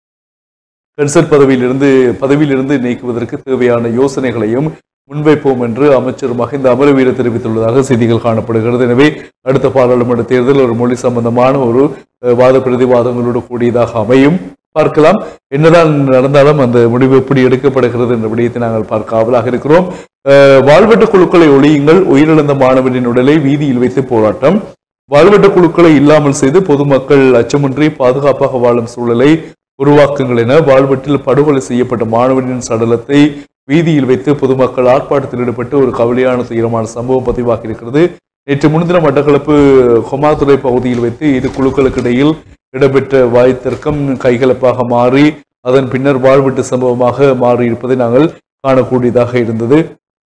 கன்சர்ட் பதவியிலிருந்து பதவியிலிருந்து நீக்குவதற்கு தேவையான யோசனைகளையும் முன்வைப்போம் என்று அமைச்சர் மஹிந்த அமரவீர தெரிவித்துள்ளதாக செய்திகள் காணப்படுகிறது எனவே அடுத்த பாராளுமன்ற தேர்தல் ஒரு மொழி சம்பந்தமான ஒரு அஹ், வாத பிரதிவாதங்களோடு கூடியதாக அமையும் பார்க்கலாம் என்னதான் நடந்தாலும் அந்த முடிவு எப்படி எடுக்கப்படுகிறது என்ற விடயத்தை நாங்கள் பார்க்க ஆவலாக இருக்கிறோம் அஹ், வாழ்வெட்டு குழுக்களை ஒழியுங்கள் உயிரிழந்த மாணவனின் உடலை வீதியில் வைத்து போராட்டம் வாழ்வெட்டு குழுக்களை இல்லாமல் செய்து பொதுமக்கள் அச்சமின்றி பாதுகாப்பாக வாழும் சூழலை உருவாக்குங்கள் என வாழ்வெட்டில் படுகொலை செய்யப்பட்ட மாணவனின் சடலத்தை வீதியில் வைத்து பொதுமக்கள் ஆர்ப்பாட்டத்தில் ஈடுபட்டு ஒரு கவலையான துயரமான சம்பவம் பதிவாகி இருக்கிறது நேற்று முன்தினம் மட்டக்களப்பு ஹொமாதுரை பகுதியில் வைத்து இரு குழுக்களுக்கு இடையில் இடம்பெற்ற வாய்த்தர்க்கம் கைகலப்பாக மாறி அதன் பின்னர் வாழ்வெட்டு சம்பவமாக மாறி இருப்பதை நாங்கள் காணக்கூடியதாக இருந்தது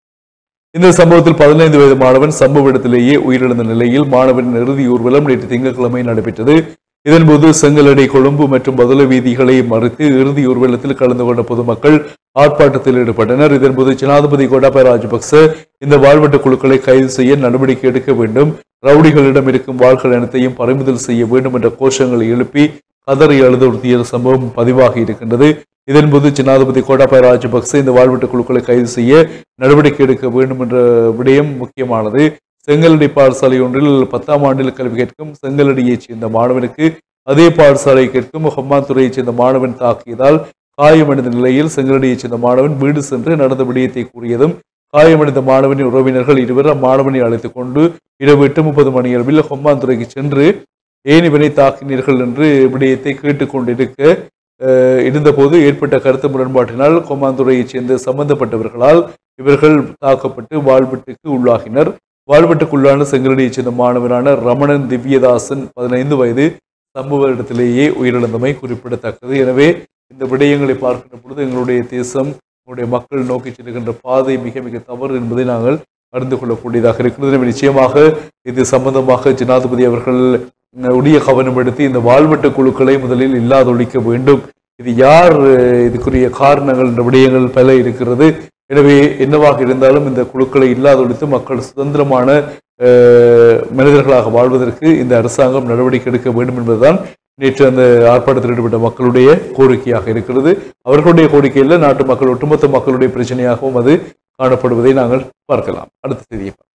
இந்த சம்பவத்தில் பதினைந்து வயது மாணவன் சம்பவ இடத்திலேயே உயிரிழந்த நிலையில் மாணவனின் இறுதி ஊர்வலம் நேற்று திங்கட்கிழமை நடைபெற்றது இதன்போது செங்கலடை கொழும்பு மற்றும் பதுள வீதிகளை மறித்து இறுதி ஊர்வலத்தில் கலந்து கொண்ட பொதுமக்கள் ஆர்ப்பாட்டத்தில் ஈடுபட்டனர் இதன்போது ஜனாதிபதி கோட்டாபய ராஜபக்ச இந்த வாழ்வெட்டு குழுக்களை கைது செய்ய நடவடிக்கை எடுக்க வேண்டும் ரவுடிகளிடம் இருக்கும் வாள்கள் அனைத்தையும் பறிமுதல் செய்ய வேண்டும் என்ற கோஷங்களை எழுப்பி கதறி அழுதுறுத்திய சம்பவம் பதிவாகி இருக்கின்றது இதன்போது ஜனாதிபதி கோட்டாபய ராஜபக்சே இந்த வாழ்வீட்டு குழுக்களை கைது செய்ய நடவடிக்கை எடுக்க வேண்டும் என்ற விடயம் முக்கியமானது செங்கலடி பாடசாலை ஒன்றில் பத்தாம் ஆண்டில் கல்வி கேட்கும் செங்கலடியைச் சேர்ந்த மாணவனுக்கு அதே பாடசாலை கேட்கும் ஹம்மாந்துறையைச் சேர்ந்த மாணவன் தாக்கியதால் காயமடைந்த நிலையில் செங்கலடியைச் சேர்ந்த மாணவன் வீடு சென்று நடந்த விடயத்தை கூறியதும் காயமடைந்த மாணவனின் உறவினர்கள் இருவர் அம்மாணவனை அழைத்துக் கொண்டு இரவு எட்டு முப்பது மணியளவில் ஹொம்மாந்துறைக்கு சென்று ஏன் இவனை தாக்கினீர்கள் என்று விடயத்தை கேட்டுக்கொண்டிருக்க அஹ், இருந்தபோது ஏற்பட்ட கருத்து முரண்பாட்டினால் கொம்மாந்துறையைச் சேர்ந்த சம்பந்தப்பட்டவர்களால் இவர்கள் தாக்கப்பட்டு வாழ்வெட்டுக்கு உள்ளாகினர் வாழ்வெட்டுக்குள்ளான செங்கலடியைச் சேர்ந்த மாணவனான ரமணன் திவ்யதாசன் பதினைந்து வயது சம்பவ இடத்திலேயே உயிரிழந்தமை குறிப்பிடத்தக்கது எனவே இந்த விடயங்களை பார்க்கின்ற பொழுது எங்களுடைய தேசம் எங்களுடைய மக்கள் நோக்கி செல்கின்ற பாதை மிக மிக தவறு என்பதை நாங்கள் அறிந்து கொள்ளக்கூடியதாக இருக்கிறது எனவே நிச்சயமாக இது சம்பந்தமாக ஜனாதிபதி அவர்கள் அஹ், உரிய கவனம் எடுத்து இந்த வாழ்வெட்டு குழுக்களை முதலில் இல்லாதொழிக்க வேண்டும் இது யார் அஹ், இதுக்குரிய காரணங்கள் என்ற விடயங்கள் பல இருக்கிறது எனவே என்னவாக இருந்தாலும் இந்த குழுக்களை இல்லாதொழித்து மக்கள் சுதந்திரமான அஹ், மனிதர்களாக வாழ்வதற்கு இந்த அரசாங்கம் நடவடிக்கை எடுக்க வேண்டும் என்பதுதான் நேற்று அந்த ஆர்ப்பாட்டத்தில் ஈடுபட்ட மக்களுடைய கோரிக்கையாக இருக்கிறது அவர்களுடைய கோரிக்கையில் நாட்டு மக்கள் ஒட்டுமொத்த மக்களுடைய பிரச்சனையாகவும் அது காணப்படுவதை நாங்கள் பார்க்கலாம் அடுத்த செய்தியை பார்ப்போம்.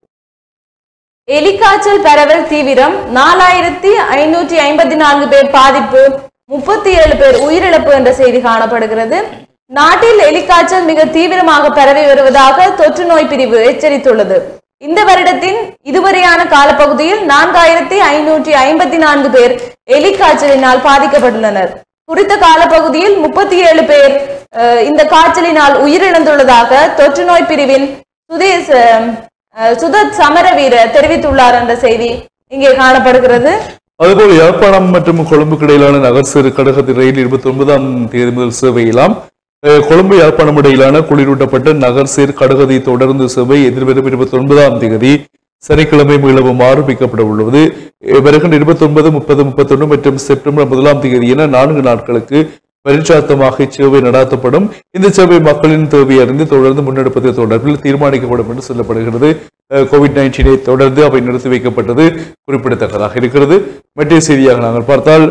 எலிக்காய்ச்சல் பரவல் தீவிரம் நாலாயிரத்தி ஐநூற்றி ஐம்பத்தி நான்கு பேர் பாதிப்பு முப்பத்தி ஏழு பேர் உயிரிழப்பு என்ற செய்தி காணப்படுகிறது நாட்டில் எலிக்காய்ச்சல் மிக தீவிரமாக பரவி வருவதாக தொற்று நோய் பிரிவு எச்சரித்துள்ளது இந்த வருடத்தின் இதுவரையான காலப்பகுதியில் நான்காயிரத்தி ஐநூற்றி ஐம்பத்தி நான்கு பேர் எலிக்காய்ச்சலினால் பாதிக்கப்பட்டுள்ளனர் குறித்த காலப்பகுதியில் முப்பத்தி ஏழு பேர் அஹ், இந்த காய்ச்சலினால் உயிரிழந்துள்ளதாக தொற்று நோய் பிரிவின் சுதேஷ் அஹ், சுதத் சமரவீர தெரிவித்துள்ளார் என்ற செய்தி இங்கே காணப்படுகிறது அதுபோல் யாழ்ப்பாணம் மற்றும் கொழும்புக்கு இடையிலான நகர்சிறு கடகத்து ரயில் இருபத்தி ஒன்பதாம் தேதி முதல் சேவையிலாம் அஹ், கொழும்பு யாழ்ப்பாணம் இடையிலான குளிரூட்டப்பட்ட நகர்சீர் கடகதி தொடர்ந்து சேவை எதிர்வரும் இருபத்தி ஒன்பதாம் தேதி சனிக்கிழமை மீளவும் ஆரம்பிக்கப்பட உள்ளது அஹ், வருகின்ற இருபத்தி ஒன்பது முப்பது முப்பத்தொன்று மற்றும் செப்டம்பர் முதலாம் தேதி என நான்கு நாட்களுக்கு பரிச்சாத்தமாக இச்சேவை நடாத்தப்படும் இந்த சேவை மக்களின் தேவை அறிந்து தொடர்ந்து முன்னெடுப்பது தொடர்பில் தீர்மானிக்கப்படும் என்று சொல்லப்படுகிறது கோவிட் நைன்டீனை தொடர்ந்து அவை நிறுத்தி வைக்கப்பட்டது குறிப்பிடத்தக்கதாக இருக்கிறது மற்ற செய்தியாக நாங்கள் பார்த்தால்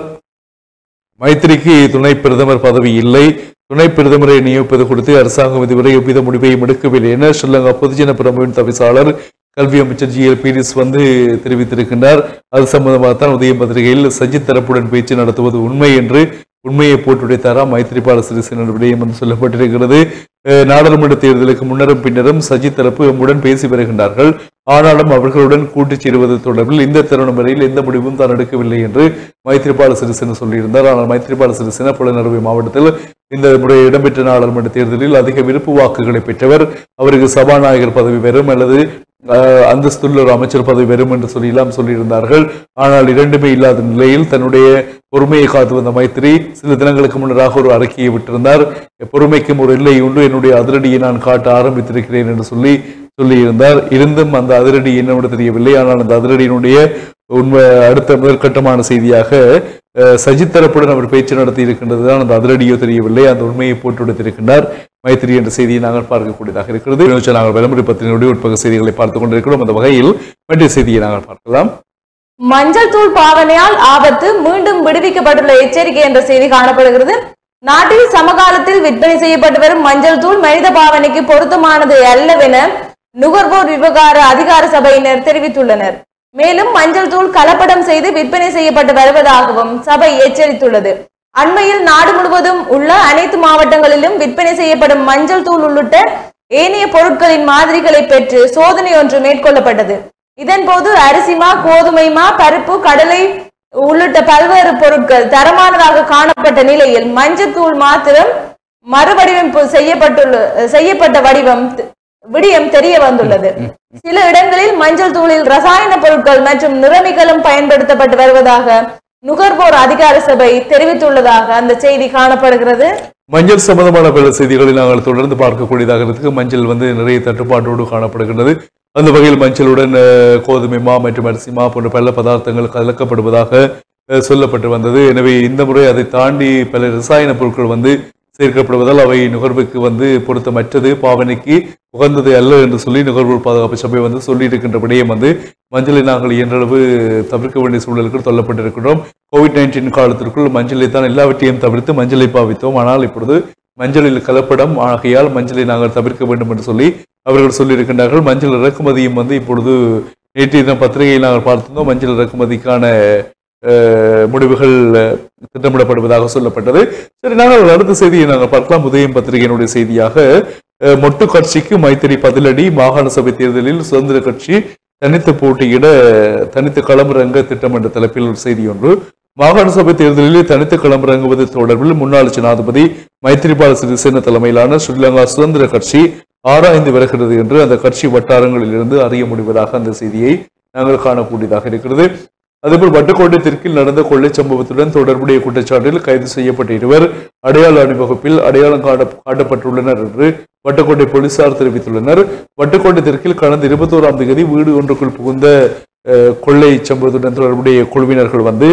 மைத்திரிக்கு துணை பிரதமர் பதவி இல்லை துணை பிரதமரை நியமிப்பது குறித்து அரசாங்கம் இதுவரை எவ்வித முடிவையும் எடுக்கவில்லை என ஸ்ரீலங்கா பொதுஜன பிரமுவின் தவிசாளர் கல்வி அமைச்சர் ஜி எல் பீரிஸ் வந்து தெரிவித்திருக்கின்றார் அது சம்பந்தமாகத்தான் உதய பத்திரிகையில் சஜித் தரப்புடன் பேச்சு நடத்துவது உண்மை என்று உண்மையை போட்டுடைத்தாராம் மைத்திரிபால சிறிசேன விடயம் என்று சொல்லப்பட்டிருக்கிறது அஹ், நாடாளுமன்ற தேர்தலுக்கு முன்னரும் பின்னரும் சஜித் தரப்பு எம்முடன் பேசி வருகின்றார்கள் ஆனாலும் அவர்களுடன் கூட்டுச் சேருவது தொடர்பில் இந்த தருணம் வரையில் எந்த முடிவும் தான் எடுக்கவில்லை என்று மைத்திரிபால சிறிசேன சொல்லியிருந்தார் ஆனால் மைத்திரிபால சிறிசேன புலனறுவை மாவட்டத்தில் இந்த முறை இடம்பெற்ற நாடாளுமன்ற தேர்தலில் அதிக விருப்பு வாக்குகளை பெற்றவர் அவருக்கு சபாநாயகர் பதவி வரும் அல்லது அஹ், அந்தஸ்துள்ள ஒரு அமைச்சர் பதவி வரும் என்று சொல்லி சொல்லியிருந்தார்கள் ஆனால் இரண்டுமே இல்லாத நிலையில் தன்னுடைய பொறுமையை காத்து வந்த மைத்திரி சில தினங்களுக்கு முன்னராக ஒரு அறிக்கையை விட்டிருந்தார் பொறுமைக்கும் ஒரு எல்லை உண்டு என்னுடைய அதிரடியை நான் காட்ட ஆரம்பித்திருக்கிறேன் என்று சொல்லி சொல்லியிருந்தார் இருந்தும் அந்த அதிரடி என்னோட தெரியவில்லை ஆனால் அந்த அதிரடியினுடைய உண்மை அடுத்த முதற்கட்டமான செய்தியாக அஹ், சஜித் தரப்புடன் அவர் பேச்சு நடத்தி இருக்கின்றது தான் அந்த அதிரடியோ தெரியவில்லை அந்த உண்மையை போட்டு கொடுத்திருக்கின்றார் மைத்திரி என்ற செய்தியை நாங்கள் பார்க்கக்கூடியதாக இருக்கிறது நிகழ்ச்சி நாங்கள் விளம்பர பத்திரிகையுடைய உட்பக செய்திகளை பார்த்துக் கொண்டிருக்கிறோம் அந்த வகையில் மற்ற செய்தியை நாங்கள் பார்க்கலாம் மஞ்சள் தூள் பாவனையால் ஆபத்து மீண்டும் விடுவிக்கப்பட்டுள்ள எச்சரிக்கை என்ற செய்தி காணப்படுகிறது நாட்டில் சமகாலத்தில் விற்பனை செய்யப்பட்டு வரும் மஞ்சள் தூள் மனித பாவனைக்கு பொருத்தமானது அல்லவென நுகர்வோர் விவகார அதிகார சபையினர் தெரிவித்துள்ளனர் மேலும் மஞ்சள் தூள் கலப்படம் செய்து விற்பனை செய்யப்பட்டு வருவதாகவும் சபை எச்சரித்துள்ளது அண்மையில் நாடு முழுவதும் உள்ள அனைத்து மாவட்டங்களிலும் விற்பனை செய்யப்படும் மஞ்சள் தூள் உள்ளிட்ட ஏனைய பொருட்களின் மாதிரிகளை பெற்று சோதனை ஒன்று மேற்கொள்ளப்பட்டது இதன்போது அரிசிமா கோதுமைமா பருப்பு கடலை உள்ளிட்ட பல்வேறு பொருட்கள் தரமானதாக காணப்பட்ட நிலையில் மஞ்சத்தூள் மாத்திரம் மறுவடிவமைப்பு செய்யப்பட்டுள்ள செய்யப்பட்ட வடிவம் த- விடயம் தெரிய வந்துள்ளது சில இடங்களில் மஞ்சள் தூளில் ரசாயன பொருட்கள் மற்றும் நிறமிகளும் பயன்படுத்தப்பட்டு வருவதாக நுகர்வோர் அதிகார சபை தெரிவித்துள்ளதாக அந்த செய்தி காணப்படுகிறது மஞ்சள் சம்பந்தமான பல செய்திகளை நாங்கள் தொடர்ந்து பார்க்கக்கூடியதாக இருக்கு மஞ்சள் வந்து நிறைய தட்டுப்பாட்டோடு காணப்படுகின்றது அந்த வகையில் மஞ்சளுடன் அஹ், கோதுமை மா மற்றும் அரிசி மா போன்ற பல பதார்த்தங்கள் கலக்கப்படுவதாக அஹ், சொல்லப்பட்டு வந்தது எனவே இந்த முறை அதை தாண்டி பல ரசாயன பொருட்கள் வந்து சேர்க்கப்படுவதால் அவை நுகர்வுக்கு வந்து பொருத்தமற்றது பாவனைக்கு உகந்தது அல்ல என்று சொல்லி நுகர்வோர் பாதுகாப்பு சபை வந்து சொல்லி இருக்கின்ற விடயம் வந்து மஞ்சளை நாங்கள் இயன்றளவு தவிர்க்க வேண்டிய சூழலுக்கு தள்ளப்பட்டிருக்கிறோம் கோவிட் நைன்டீன் காலத்திற்குள் மஞ்சளை தான் எல்லாவற்றையும் தவிர்த்து மஞ்சளை பாவித்தோம் ஆனால் இப்பொழுது மஞ்சளில் கலப்படம் ஆகையால் மஞ்சளை நாங்கள் தவிர்க்க வேண்டும் என்று சொல்லி அவர்கள் சொல்லியிருக்கின்றார்கள் மஞ்சள் இறக்குமதியும் வந்து இப்பொழுது நேற்றைய தினம் பத்திரிகையில் நாங்கள் பார்த்திருந்தோம் மஞ்சள் இறக்குமதிக்கான அஹ், முடிவுகள் அஹ், திட்டமிடப்படுவதாக சொல்லப்பட்டது சரி நாங்கள் அடுத்த செய்தியை நாங்கள் பார்க்கலாம் உதயம் பத்திரிகையினுடைய செய்தியாக அஹ், மொட்டு கட்சிக்கு மைத்திரி பதிலடி மாகாண சபை தேர்தலில் சுதந்திர கட்சி தனித்து போட்டியிட தனித்து களமிறங்க திட்டம் என்ற தலைப்பில் ஒரு செய்தி ஒன்று மாகாண சபை தேர்தலில் தனித்து களமிறங்குவது தொடர்பில் முன்னாள் ஜனாதிபதி மைத்திரிபால சிறிசேன தலைமையிலான ஸ்ரீலங்கா சுதந்திர கட்சி ஆராய்ந்து வருகிறது என்று அந்த கட்சி வட்டாரங்களில் இருந்து அறிய முடிவதாக அந்த செய்தியை நாங்கள் காணக்கூடியதாக இருக்கிறது அதேபோல் வட்டுக்கோட்டை தெற்கில் நடந்த கொள்ளை சம்பவத்துடன் தொடர்புடைய குற்றச்சாட்டில் கைது செய்யப்பட்ட இருவர் அடையாள அணிவகுப்பில் அடையாளம் காட்ட காட்டப்பட்டுள்ளனர் என்று வட்டுக்கோட்டை போலீசார் தெரிவித்துள்ளனர் வட்டுக்கோட்டை தெற்கில் கடந்த இருபத்தோராம் தேதி வீடு ஒன்றுக்குள் புகுந்த அஹ், கொள்ளை சம்பவத்துடன் தொடர்புடைய குழுவினர்கள் வந்து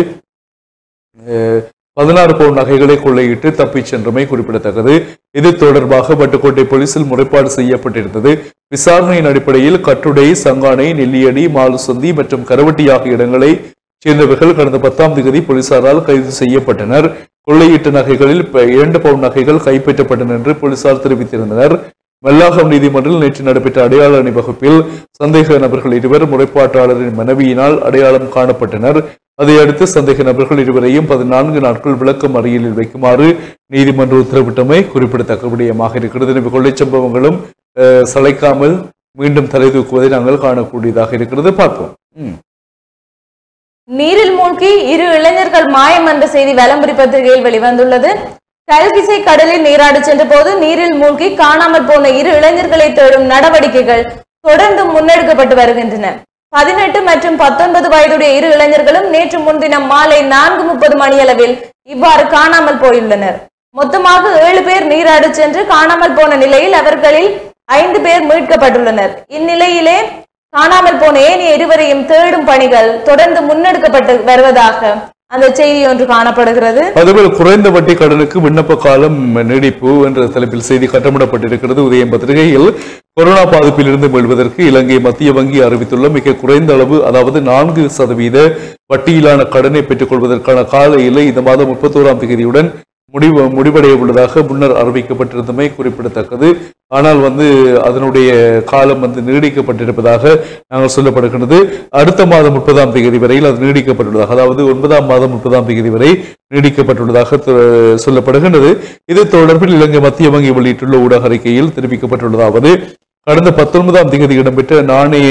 அஹ், பதினாறு பவுன் நகைகளை கொள்ளையிட்டு தப்பிச் சென்றமை குறிப்பிடத்தக்கது இது தொடர்பாக வட்டுக்கோட்டை போலீசில் முறைப்பாடு செய்யப்பட்டிருந்தது விசாரணையின் அடிப்படையில் கட்டுடை சங்கானை நெல்லியடி மாலுசந்தி மற்றும் கரவட்டி ஆகிய இடங்களை சேர்ந்தவர்கள் கடந்த பத்தாம் தேதி போலீசாரால் கைது செய்யப்பட்டனர் கொள்ளையிட்ட நகைகளில் ப- இரண்டு பவுன் நகைகள் கைப்பற்றப்பட்டன என்று போலீசார் தெரிவித்திருந்தனர் மல்லாகம் நீதிமன்றில் நேற்று நடைபெற்ற அடையாள அணிவகுப்பில் சந்தேக நபர்கள் இருவர் முறைப்பாட்டாளரின் மனைவியினால் அடையாளம் காணப்பட்டனர் அதையடுத்து சந்தேக நபர்கள் இருவரையும் பதினான்கு நாட்கள் விளக்கம் அறையில் வைக்குமாறு நீதிமன்ற உத்தரவிட்டமை குறிப்பிடத்தக்க விடயமாக இருக்கிறது எனவே கொள்ளைச் சம்பவங்களும் அஹ், சளைக்காமல் மீண்டும் தலை தூக்குவதை நாங்கள் காணக்கூடியதாக இருக்கிறது பார்ப்போம் ம். நீரில் மூழ்கி இரு இளைஞர்கள் மாயம் என்ற செய்தி வலம்புரி பத்திரிகையில் வெளிவந்துள்ளது கல்கிசை கடலில் நீராடி சென்ற போது நீரில் மூழ்கி காணாமல் போன இரு இளைஞர்களை தேடும் நடவடிக்கைகள் தொடர்ந்து முன்னெடுக்கப்பட்டு வருகின்றன பதினெட்டு மற்றும் பத்தொன்பது வயதுடைய இரு இளைஞர்களும் நேற்று முன்தினம் மாலை நான்கு முப்பது மணியளவில் இவ்வாறு காணாமல் போயுள்ளனர் மொத்தமாக ஏழு பேர் நீராடி சென்று காணாமல் போன நிலையில் அவர்களில் ஐந்து பேர் மீட்கப்பட்டுள்ளனர் இந்நிலையிலே காணாமல் போன ஏனைய இருவரையும் தேடும் பணிகள் தொடர்ந்து முன்னெடுக்கப்பட்டு வருவதாக அந்த செய்தி ஒன்று காணப்படுகிறது அதுபோல் குறைந்த வட்டி கடனுக்கு விண்ணப்ப காலம் நீடிப்பு என்ற தலைப்பில் செய்தி கட்டமிடப்பட்டிருக்கிறது உதயம் பத்திரிகையில் கொரோனா பாதிப்பிலிருந்து மீள்வதற்கு இலங்கை மத்திய வங்கி அறிவித்துள்ள மிக குறைந்த அளவு அதாவது நான்கு சதவீத வட்டியிலான கடனை பெற்றுக் கொள்வதற்கான கால எல்லை இந்த மாதம் முப்பத்தோராம் தேதியுடன் முடிவு முடிவடைய உள்ளதாக முன்னர் அறிவிக்கப்பட்டிருந்தமை குறிப்பிடத்தக்கது ஆனால் வந்து அதனுடைய காலம் வந்து நீடிக்கப்பட்டிருப்பதாக நாங்கள் சொல்லப்படுகின்றது அடுத்த மாதம் முப்பதாம் தேதி வரையில் அது நீடிக்கப்பட்டுள்ளதாக அதாவது ஒன்பதாம் மாதம் முப்பதாம் தேதி வரை நீடிக்கப்பட்டுள்ளதாக த- சொல்லப்படுகின்றது இது தொடர்பில் இலங்கை மத்திய வங்கி வெளியிட்டுள்ள ஊடக அறிக்கையில் தெரிவிக்கப்பட்டுள்ளதாவது கடந்த பத்தொன்பதாம் தேதி இடம்பெற்ற நாணய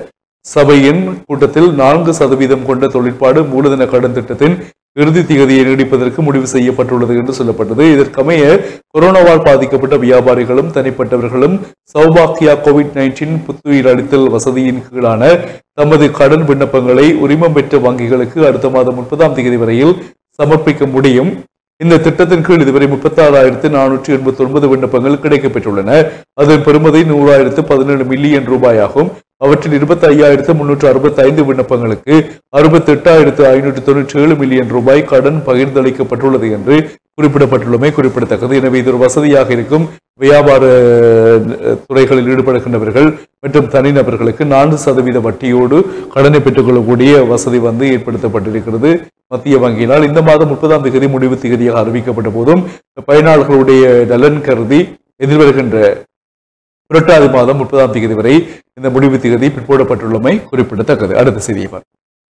சபையின் கூட்டத்தில் நான்கு சதவீதம் கொண்ட தொழிற்பாடு மூலதன கடன் திட்டத்தின் இறுதி திகதியை நீடிப்பதற்கு முடிவு செய்யப்பட்டுள்ளது என்று சொல்லப்பட்டது இதற்கமைய கொரோனாவால் பாதிக்கப்பட்ட வியாபாரிகளும் தனிப்பட்டவர்களும் சௌபாக்கியா கோவிட் நைன்டீன் புத்துயிர் அளித்தல் வசதியின் கீழான தமது கடன் விண்ணப்பங்களை உரிமம் பெற்ற வங்கிகளுக்கு அடுத்த மாதம் முப்பதாம் தேதி வரையில் சமர்ப்பிக்க முடியும் இந்த திட்டத்தின் கீழ் இதுவரை முப்பத்தாறாயிரத்து நானூற்றி எண்பத்தி ஒன்பது விண்ணப்பங்கள் கிடைக்கப்பெற்றுள்ளன அதன் பெறுமதி நூறாயிரத்து பதினேழு மில்லியன் ரூபாயாகும் அவற்றில் இருபத்தி ஐயாயிரத்து முன்னூற்று அறுபத்தி ஐந்து விண்ணப்பங்களுக்கு அறுபத்தி எட்டாயிரத்து ஐநூற்று தொண்ணூற்றி ஏழு மில்லியன் ரூபாய் கடன் பகிர்ந்தளிக்கப்பட்டுள்ளது என்று குறிப்பிடப்பட்டுள்ளமை குறிப்பிடத்தக்கது எனவே இது ஒரு வசதியாக இருக்கும் வியாபார அஹ், துறைகளில் ஈடுபடுகின்றவர்கள் மற்றும் தனிநபர்களுக்கு நான்கு சதவீத வட்டியோடு கடனை பெற்றுக்கொள்ளக்கூடிய வசதி வந்து ஏற்படுத்தப்பட்டிருக்கிறது மத்திய வங்கியினால் இந்த மாதம் முப்பதாம் தேதி முடிவு தேதியாக அறிவிக்கப்பட்ட போதும் பயனாளர்களுடைய நலன் கருதி எதிர்வருகின்ற புரட்டாதி மாதம் முப்பதாம் தேதி வரை இந்த முடிவு தேதி பிற்போடப்பட்டுள்ளமை குறிப்பிடத்தக்கது அடுத்த செய்தியை பார்ப்போம்.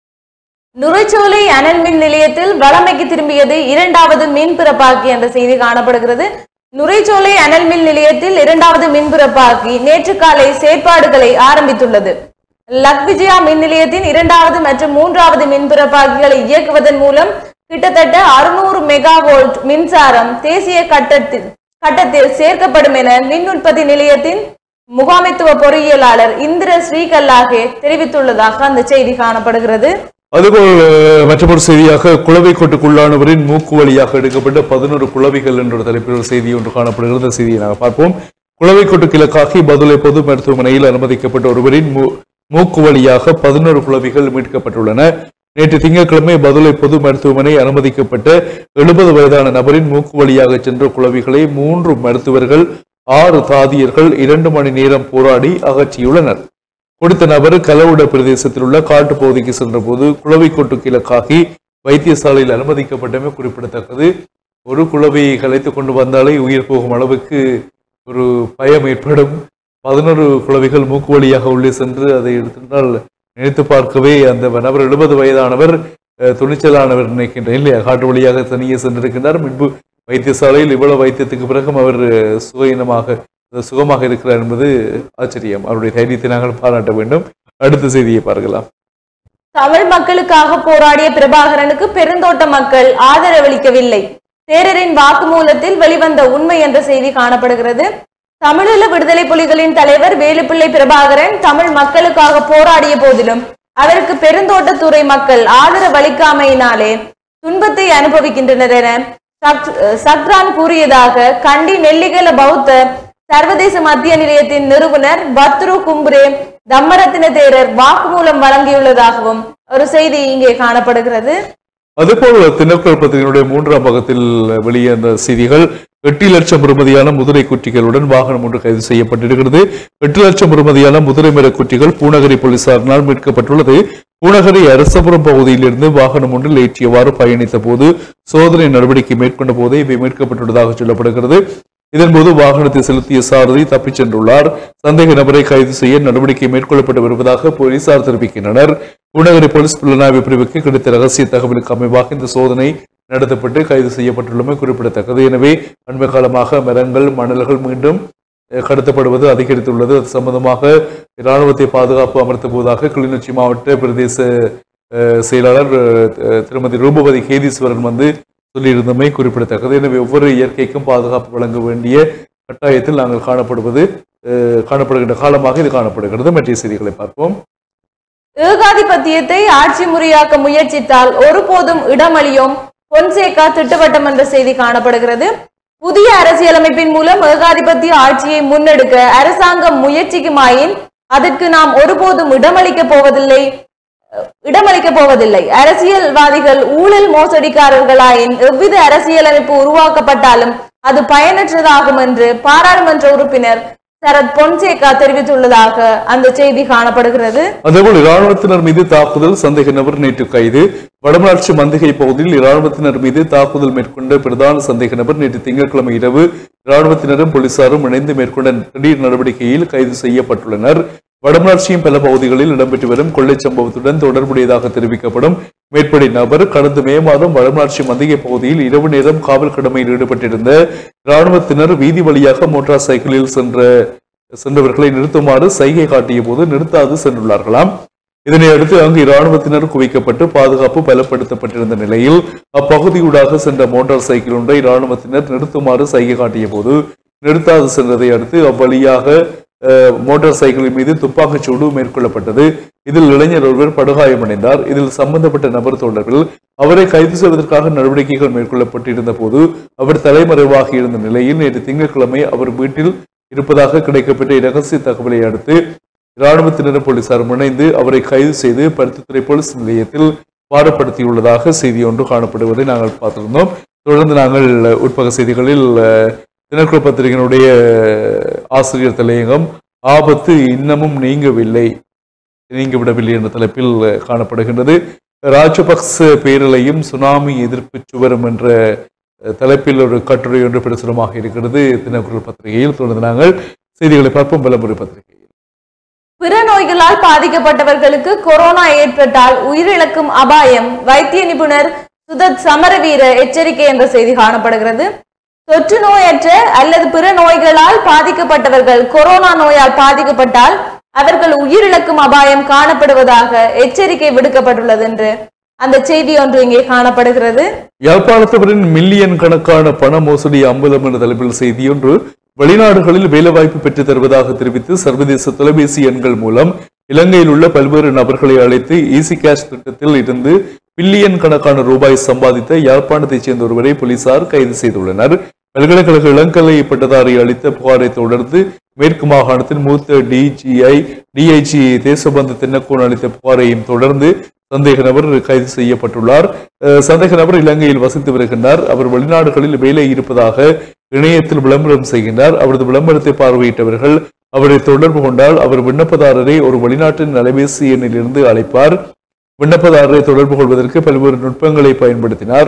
நுரைச்சோலை அனல் மின் நிலையத்தில் வளமைக்கு திரும்பியது இரண்டாவது மின் பிறப்பாக்கி என்ற செய்தி காணப்படுகிறது நுரைச்சோலை அனல் மின் நிலையத்தில் இரண்டாவது மின் பிறப்பாக்கி நேற்று காலை செயற்பாடுகளை ஆரம்பித்துள்ளது லக்விஜயா மின் நிலையத்தின் இரண்டாவது மற்றும் மூன்றாவது மின் பிறப்பாக்கிகளை இயக்குவதன் மூலம் கிட்டத்தட்ட அறுநூறு மெகா வோல்ட் மின்சாரம் தேசிய கட்டத்தில் கட்டத்தில் சேர்க்கப்படும் என மின் உற்பத்தி நிலையத்தின் முகாமைத்துவ பொறியியலாளர் இந்திர ஸ்ரீகல்லாகே தெரிவித்துள்ளதாக அந்த செய்தி காணப்படுகிறது அதுபோல் அஹ், மற்றொரு செய்தியாக குளவை கொட்டுக்குள்ளானவரின் மூக்கு வழியாக எடுக்கப்பட்ட பதினோரு குளவிகள் என்ற ஒரு தலைப்பில் ஒரு செய்தி ஒன்று காணப்படுகிறது அந்த செய்தியை நாங்கள் பார்ப்போம் குளவை கொட்டு கிழக்காகி பதுளை பொது மருத்துவமனையில் அனுமதிக்கப்பட்ட ஒருவரின் மூ- மூக்கு வழியாக பதினோரு குளவிகள் மீட்கப்பட்டுள்ளன நேற்று திங்கட்கிழமை பதுளை பொது மருத்துவமனை அனுமதிக்கப்பட்ட எழுபது வயதான நபரின் மூக்கு வழியாக சென்ற குளவிகளை மூன்று மருத்துவர்கள் ஆறு தாதியர்கள் இரண்டு மணி நேரம் போராடி அகற்றியுள்ளனர் கொடுத்த நபர் கலவுட பிரதேசத்தில் உள்ள காட்டு பகுதிக்கு சென்றபோது குளவிக்கொட்டு கிழக்காகி வைத்தியசாலையில் அனுமதிக்கப்பட்டமை குறிப்பிடத்தக்கது ஒரு குழவையை கலைத்து கொண்டு வந்தாலே உயிர் போகும் அளவுக்கு ஒரு பயம் ஏற்படும் பதினொரு குழவைகள் மூக்கு வழியாக உள்ளே சென்று அதை எடுத்திருந்தால் நினைத்து பார்க்கவே அந்த நபர் எழுபது வயதானவர் அஹ், துணிச்சலானவர் நினைக்கின்றேன் இல்லையா காட்டு வழியாக தனியே சென்றிருக்கின்றார் முன்பு வைத்தியசாலையில் இவ்வளவு வைத்தியத்துக்கு பிறகும் அவர் அஹ், சுகயினமாக அஹ், சுகமாக இருக்கிறார் என்பது ஆச்சரியம் அவருடைய தைரியத்தை நாங்கள் பாராட்ட வேண்டும் அடுத்த செய்தியை பார்க்கலாம் தமிழ் மக்களுக்காக போராடிய பிரபாகரனுக்கு பெருந்தோட்ட மக்கள் ஆதரவளிக்கவில்லை தேரரின் வாக்குமூலத்தில் வெளிவந்த உண்மை என்ற செய்தி காணப்படுகிறது தமிழீழ விடுதலை புலிகளின் தலைவர் வேலுப்பிள்ளை பிரபாகரன் தமிழ் மக்களுக்காக போராடிய போதிலும் அவருக்கு பெருந்தோட்டத்துறை மக்கள் ஆதரவளிக்காமையினாலே துன்பத்தை அனுபவிக்கின்றனர் என சக்- சக்ரான் கூறியதாக கண்டி நெல்லிகல பௌத்த சர்வதேச மத்திய நிலையத்தின் நிறுவனர் பத்ரு கும்புரே தம்மரத்தின தேரர் வாக்குமூலம் வழங்கியுள்ளதாகவும் ஒரு செய்தி இங்கே காணப்படுகிறது அதுபோல் தினக்கல் பத்திரிகையினுடைய மூன்றாம் பக்கத்தில் வெளியான செய்திகள் எட்டு லட்சம் பெறுமதியான முதிரை குட்டிகளுடன் வாகனம் ஒன்று கைது செய்யப்பட்டிருக்கிறது எட்டு லட்சம் பெறுமதியான முதிரை மர குட்டிகள் பூநகரி போலீசாரினால் மீட்கப்பட்டுள்ளது பூநகரி அரசபுரம் பகுதியிலிருந்து வாகனம் ஒன்றில் ஏற்றியவாறு பயணித்த போது சோதனை நடவடிக்கை மேற்கொண்ட போதே இவை மீட்கப்பட்டுள்ளதாக சொல்லப்படுகிறது இதன்போது வாகனத்தை செலுத்திய சாரதி தப்பிச் சென்றுள்ளார் சந்தேக நபரை கைது செய்ய நடவடிக்கை மேற்கொள்ளப்பட்டு வருவதாக போலீசார் தெரிவிக்கின்றனர் பூநகரி போலீஸ் புலனாய்வு பிரிவுக்கு கிடைத்த ரகசிய தகவலுக்கு அமைவாக இந்த சோதனை நடத்தப்பட்டு கைது செய்யப்பட்டுள்ளமை குறிப்பிடத்தக்கது எனவே அண்மை காலமாக மரங்கள் மணல்கள் மீண்டும் அஹ், கடத்தப்படுவது அதிகரித்துள்ளது அது சம்பந்தமாக இராணுவத்தை பாதுகாப்பு அமர்த்த போவதாக கிளிநொச்சி மாவட்ட பிரதேச அஹ், செயலாளர் அஹ், திருமதி ரூபவதி கேதீஸ்வரன் வந்து சொல்லியிருந்தமை குறிப்பிடத்தக்கது எனவே ஒவ்வொரு இயற்கைக்கும் பாதுகாப்பு வழங்க வேண்டிய கட்டாயத்தில் நாங்கள் காணப்படுவது அஹ், காணப்படுகின்ற காலமாக இது காணப்படுகிறது மற்ற செய்திகளை பார்ப்போம் ஏகாதிபத்தியத்தை ஆட்சி முறையாக்க முயற்சித்தால் ஒருபோதும் இடமளியோம் பொன்சேகா திட்டவட்டம் என்ற செய்தி காணப்படுகிறது புதிய அரசியலமைப்பின் மூலம் ஏகாதிபத்திய ஆட்சியை முன்னெடுக்க அரசாங்கம் முயற்சிக்குமாயின் அதற்கு நாம் ஒருபோதும் இடமளிக்க போவதில்லை இடமளிக்க போவதில்லை அரசியல்வாதிகள் ஊழல் மோசடிக்காரர்களாயின் எவ்வித அரசியலமைப்பு உருவாக்கப்பட்டாலும் அது பயனற்றதாகும் என்று பாராளுமன்ற உறுப்பினர் சரத் பொன்சேகா தெரிவித்துள்ளதாக அந்த செய்தி காணப்படுகிறது அதேபோல் இராணுவத்தினர் மீது தாக்குதல் சந்தேக நபர் நேற்று கைது வடமராட்சி மந்திகை பகுதியில் இராணுவத்தினர் மீது தாக்குதல் மேற்கொண்ட பிரதான சந்தேக நபர் நேற்று திங்கட்கிழமை இரவு இராணுவத்தினரும் போலீசாரும் இணைந்து மேற்கொண்ட திடீர் நடவடிக்கையில் கைது செய்யப்பட்டுள்ளனர் வடமராட்சியின் பல பகுதிகளில் இடம்பெற்று வரும் கொள்ளைச் சம்பவத்துடன் தொடர்புடையதாக தெரிவிக்கப்படும் மேற்படி நபர் கடந்த மே மாதம் வடமராட்சி மந்திகை பகுதியில் இரவு நேரம் காவல் கடமையில் ஈடுபட்டிருந்த இராணுவத்தினர் வீதி வழியாக மோட்டார் சைக்கிளில் சென்ற சென்றவர்களை நிறுத்துமாறு சைகை காட்டிய போது நிறுத்தாது சென்றுள்ளார்களாம் இதனை அடுத்து அங்கு இராணுவத்தினர் குவிக்கப்பட்டு பாதுகாப்பு பலப்படுத்தப்பட்டிருந்த நிலையில் அப்பகுதியூடாக சென்ற மோட்டார் சைக்கிள் ஒன்றை இராணுவத்தினர் நிறுத்துமாறு சைகை காட்டிய போது நிறுத்தாது சென்றதை அடுத்து அவ்வழியாக அஹ், மோட்டார் சைக்கிளின் மீது துப்பாக்கிச் சூடு மேற்கொள்ளப்பட்டது இதில் இளைஞர் ஒருவர் படுகாயமடைந்தார் இதில் சம்பந்தப்பட்ட நபர் தொடர்பில் அவரை கைது செய்வதற்காக நடவடிக்கைகள் மேற்கொள்ளப்பட்டிருந்த போது அவர் தலைமறைவாகி இருந்த நிலையில் நேற்று திங்கட்கிழமை அவர் வீட்டில் இருப்பதாக கிடைக்கப்பட்ட இரகசிய தகவலை அடுத்து இராணுவத்தினர் போலீசார் இணைந்து அவரை கைது செய்து பருத்தித்துறை போலீஸ் நிலையத்தில் பாடப்படுத்தியுள்ளதாக செய்தி ஒன்று காணப்படுவதை நாங்கள் பார்த்திருந்தோம் தொடர்ந்து நாங்கள் உட்பக செய்திகளில் அஹ், தினக்குழு பத்திரிகையினுடைய ஆசிரியர் தலையங்கம் ஆபத்து இன்னமும் நீங்கவில்லை நீங்கிவிடவில்லை என்ற தலைப்பில் அஹ், காணப்படுகின்றது ராஜபக்ச பேரலையும் சுனாமி எதிர்ப்பு சுவரும் என்ற அஹ், தலைப்பில் ஒரு கட்டுரை ஒன்று பிரசுரமாக இருக்கிறது தினக்குரல் பத்திரிகையில் தொடர்ந்து நாங்கள் செய்திகளை பார்ப்போம் விளம்பர பத்திரிகையில் பிற நோய்களால் பாதிக்கப்பட்டவர்களுக்கு கொரோனா ஏற்பட்டால் உயிரிழக்கும் அபாயம் வைத்திய நிபுணர் சுதத் சமரவீர எச்சரிக்கை என்ற செய்தி காணப்படுகிறது தொற்று நோயற்ற அல்லது பிற நோய்களால் பாதிக்கப்பட்டவர்கள் கொரோனா நோயால் பாதிக்கப்பட்டால் அவர்கள் உயிரிழக்கும் அபாயம் காணப்படுவதாக எச்சரிக்கை விடுக்கப்பட்டுள்ளது என்று அந்த செய்தி ஒன்று இங்கே காணப்படுகிறது யாழ்ப்பாணத்தவரின் மில்லியன் கணக்கான பண மோசடி அம்பலம் என்ற தலைப்பில் செய்தியொன்று வெளிநாடுகளில் வேலைவாய்ப்பு பெற்றுத் தருவதாக தெரிவித்து சர்வதேச தொலைபேசி எண்கள் மூலம் இலங்கையில் உள்ள பல்வேறு நபர்களை அழைத்து ஈசி கேஷ் திட்டத்தில் இருந்து பில்லியன் கணக்கான ரூபாய் சம்பாதித்த யாழ்ப்பாணத்தைச் சேர்ந்த ஒருவரை போலீசார் கைது செய்துள்ளனர் பல்கலைக்கழக இளங்கலை பட்டதாரி அளித்த புகாரை தொடர்ந்து மேற்கு மாகாணத்தின் மூத்த டிஜிஐ டிஐஜி தேசபந்து தென்னக்கோன் அளித்த புகாரையும் தொடர்ந்து சந்தேக நபர் கைது செய்யப்பட்டுள்ளார் அஹ் சந்தேக நபர் இலங்கையில் வசித்து வருகின்றார் அவர் வெளிநாடுகளில் வேலை இருப்பதாக இணையத்தில் விளம்பரம் செய்கின்றார் அவரது விளம்பரத்தை பார்வையிட்டவர்கள் அவரை தொடர்பு கொண்டால் அவர் விண்ணப்பதாரரை ஒரு வெளிநாட்டின் அலைபேசி எண்ணிலிருந்து அழைப்பார் விண்ணப்பதாரரை தொடர்பு கொள்வதற்கு பல்வேறு நுட்பங்களை பயன்படுத்தினார்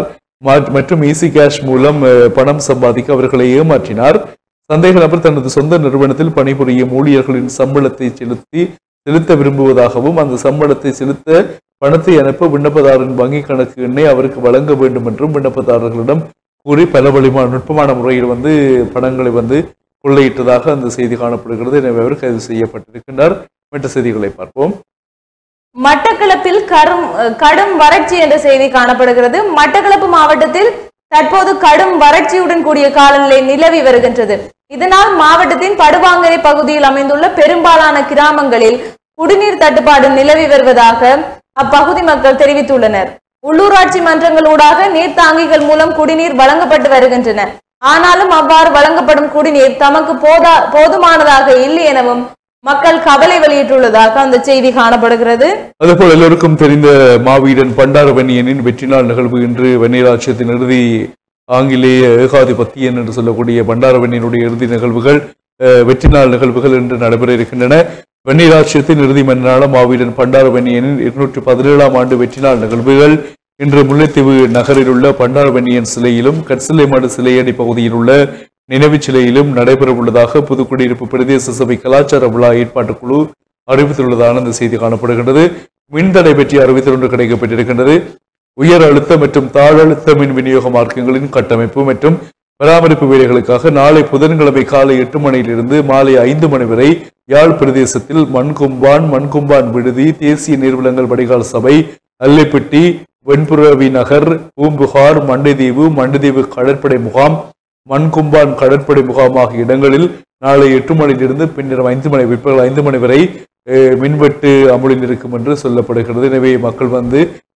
மா- மற்றும் ஈசி கேஷ் மூலம் அஹ், பணம் சம்பாதிக்க அவர்களை ஏமாற்றினார் சந்தேக நபர் தனது சொந்த நிறுவனத்தில் பணிபுரியும் ஊழியர்களின் சம்பளத்தை செலுத்தி செலுத்த விரும்புவதாகவும் அந்த சம்பளத்தை செலுத்த பணத்தை அனுப்ப விண்ணப்பதாரரின் வங்கிக் கணக்கு எண்ணை அவருக்கு வழங்க வேண்டும் என்றும் விண்ணப்பதாரர்களிடம் கூறி பல வழிமான நுட்பமான முறையில் வந்து பணங்களை வந்து கொள்ளையிட்டதாக அந்த செய்தி காணப்படுகிறது எனவே அவர் கைது செய்யப்பட்டிருக்கின்றார் மற்ற செய்திகளை பார்ப்போம் மட்டக்களப்பில் கரும் கடும் வறட்சி என்ற செய்தி காணப்படுகிறது மட்டக்களப்பு மாவட்டத்தில் தற்போது கடும் வறட்சியுடன் கூடிய காலநிலை நிலவி வருகின்றது இதனால் மாவட்டத்தின் படுவாங்கரை பகுதியில் அமைந்துள்ள பெரும்பாலான கிராமங்களில் குடிநீர் தட்டுப்பாடு நிலவி வருவதாக அப்பகுதி மக்கள் தெரிவித்துள்ளனர் உள்ளூராட்சி மன்றங்களூடாக நீர்த்தாங்கிகள் மூலம் குடிநீர் வழங்கப்பட்டு வருகின்றன ஆனாலும் அவ்வாறு வழங்கப்படும் குடிநீர் தமக்கு போதா போதுமானதாக இல்லை எனவும் மக்கள் கவலை வெளியிட்டுள்ளதாக அந்த செய்தி காணப்படுகிறது அதுபோல் எல்லோருக்கும் தெரிந்த மாவீரன் பண்டாரவன்னியனின் வெற்றி நாள் நிகழ்வு இன்று வெண்ணிராட்சியத்தின் இறுதி ஆங்கிலேய ஏகாதிபத்தியன் என்று சொல்லக்கூடிய பண்டாரவன்னியனுடைய இறுதி நிகழ்வுகள் அஹ், வெற்றி நாள் நிகழ்வுகள் இன்று நடைபெற இருக்கின்றன வெண்ணிராட்சியத்தின் இறுதி மன்னான மாவீரன் பண்டாரவன்னியனின் இருநூற்றி பதினேழாம் ஆண்டு வெற்றி நாள் நிகழ்வுகள் இன்று முல்லைத்தீவு நகரில் உள்ள பண்டாரவன்னியன் சிலையிலும் கற்சிலைமாடு சிலையடி பகுதியில் உள்ள நினைவுச் சிலையிலும் நடைபெறவுள்ளதாக புதுக்குடியிருப்பு பிரதேச சபை கலாச்சார விழா ஏற்பாட்டுக் குழு அறிவித்துள்ளதான இந்த செய்தி காணப்படுகின்றது மின்தடை பற்றி அறிவித்தல் ஒன்று கிடைக்கப்பட்டிருக்கின்றது உயர் அழுத்த மற்றும் தாழழுத்த மின் விநியோக மார்க்கங்களின் கட்டமைப்பு மற்றும் பராமரிப்பு வேலைகளுக்காக நாளை புதன்கிழமை காலை எட்டு மணியிலிருந்து மாலை ஐந்து மணி வரை யாழ் பிரதேசத்தில் மண்கும்பான் மண்கும்பான் விடுதி தேசிய நீர்வளங்கள் வடிகால் சபை அல்லைப்பட்டி வெண்புறவி நகர் பூம்புகார் மண்டைதீவு மண்டைதீவு கடற்படை முகாம் மண்கும்பான் கடற்படை முகாம் ஆகிய இடங்களில் நாளை எட்டு மணியிலிருந்து பின்னர் ஐந்து மணி பிற்பகல் ஐந்து மணி வரை அஹ், மின்வெட்டு அமுலில் இருக்கும் என்று சொல்லப்படுகிறது எனவே மக்கள் வந்து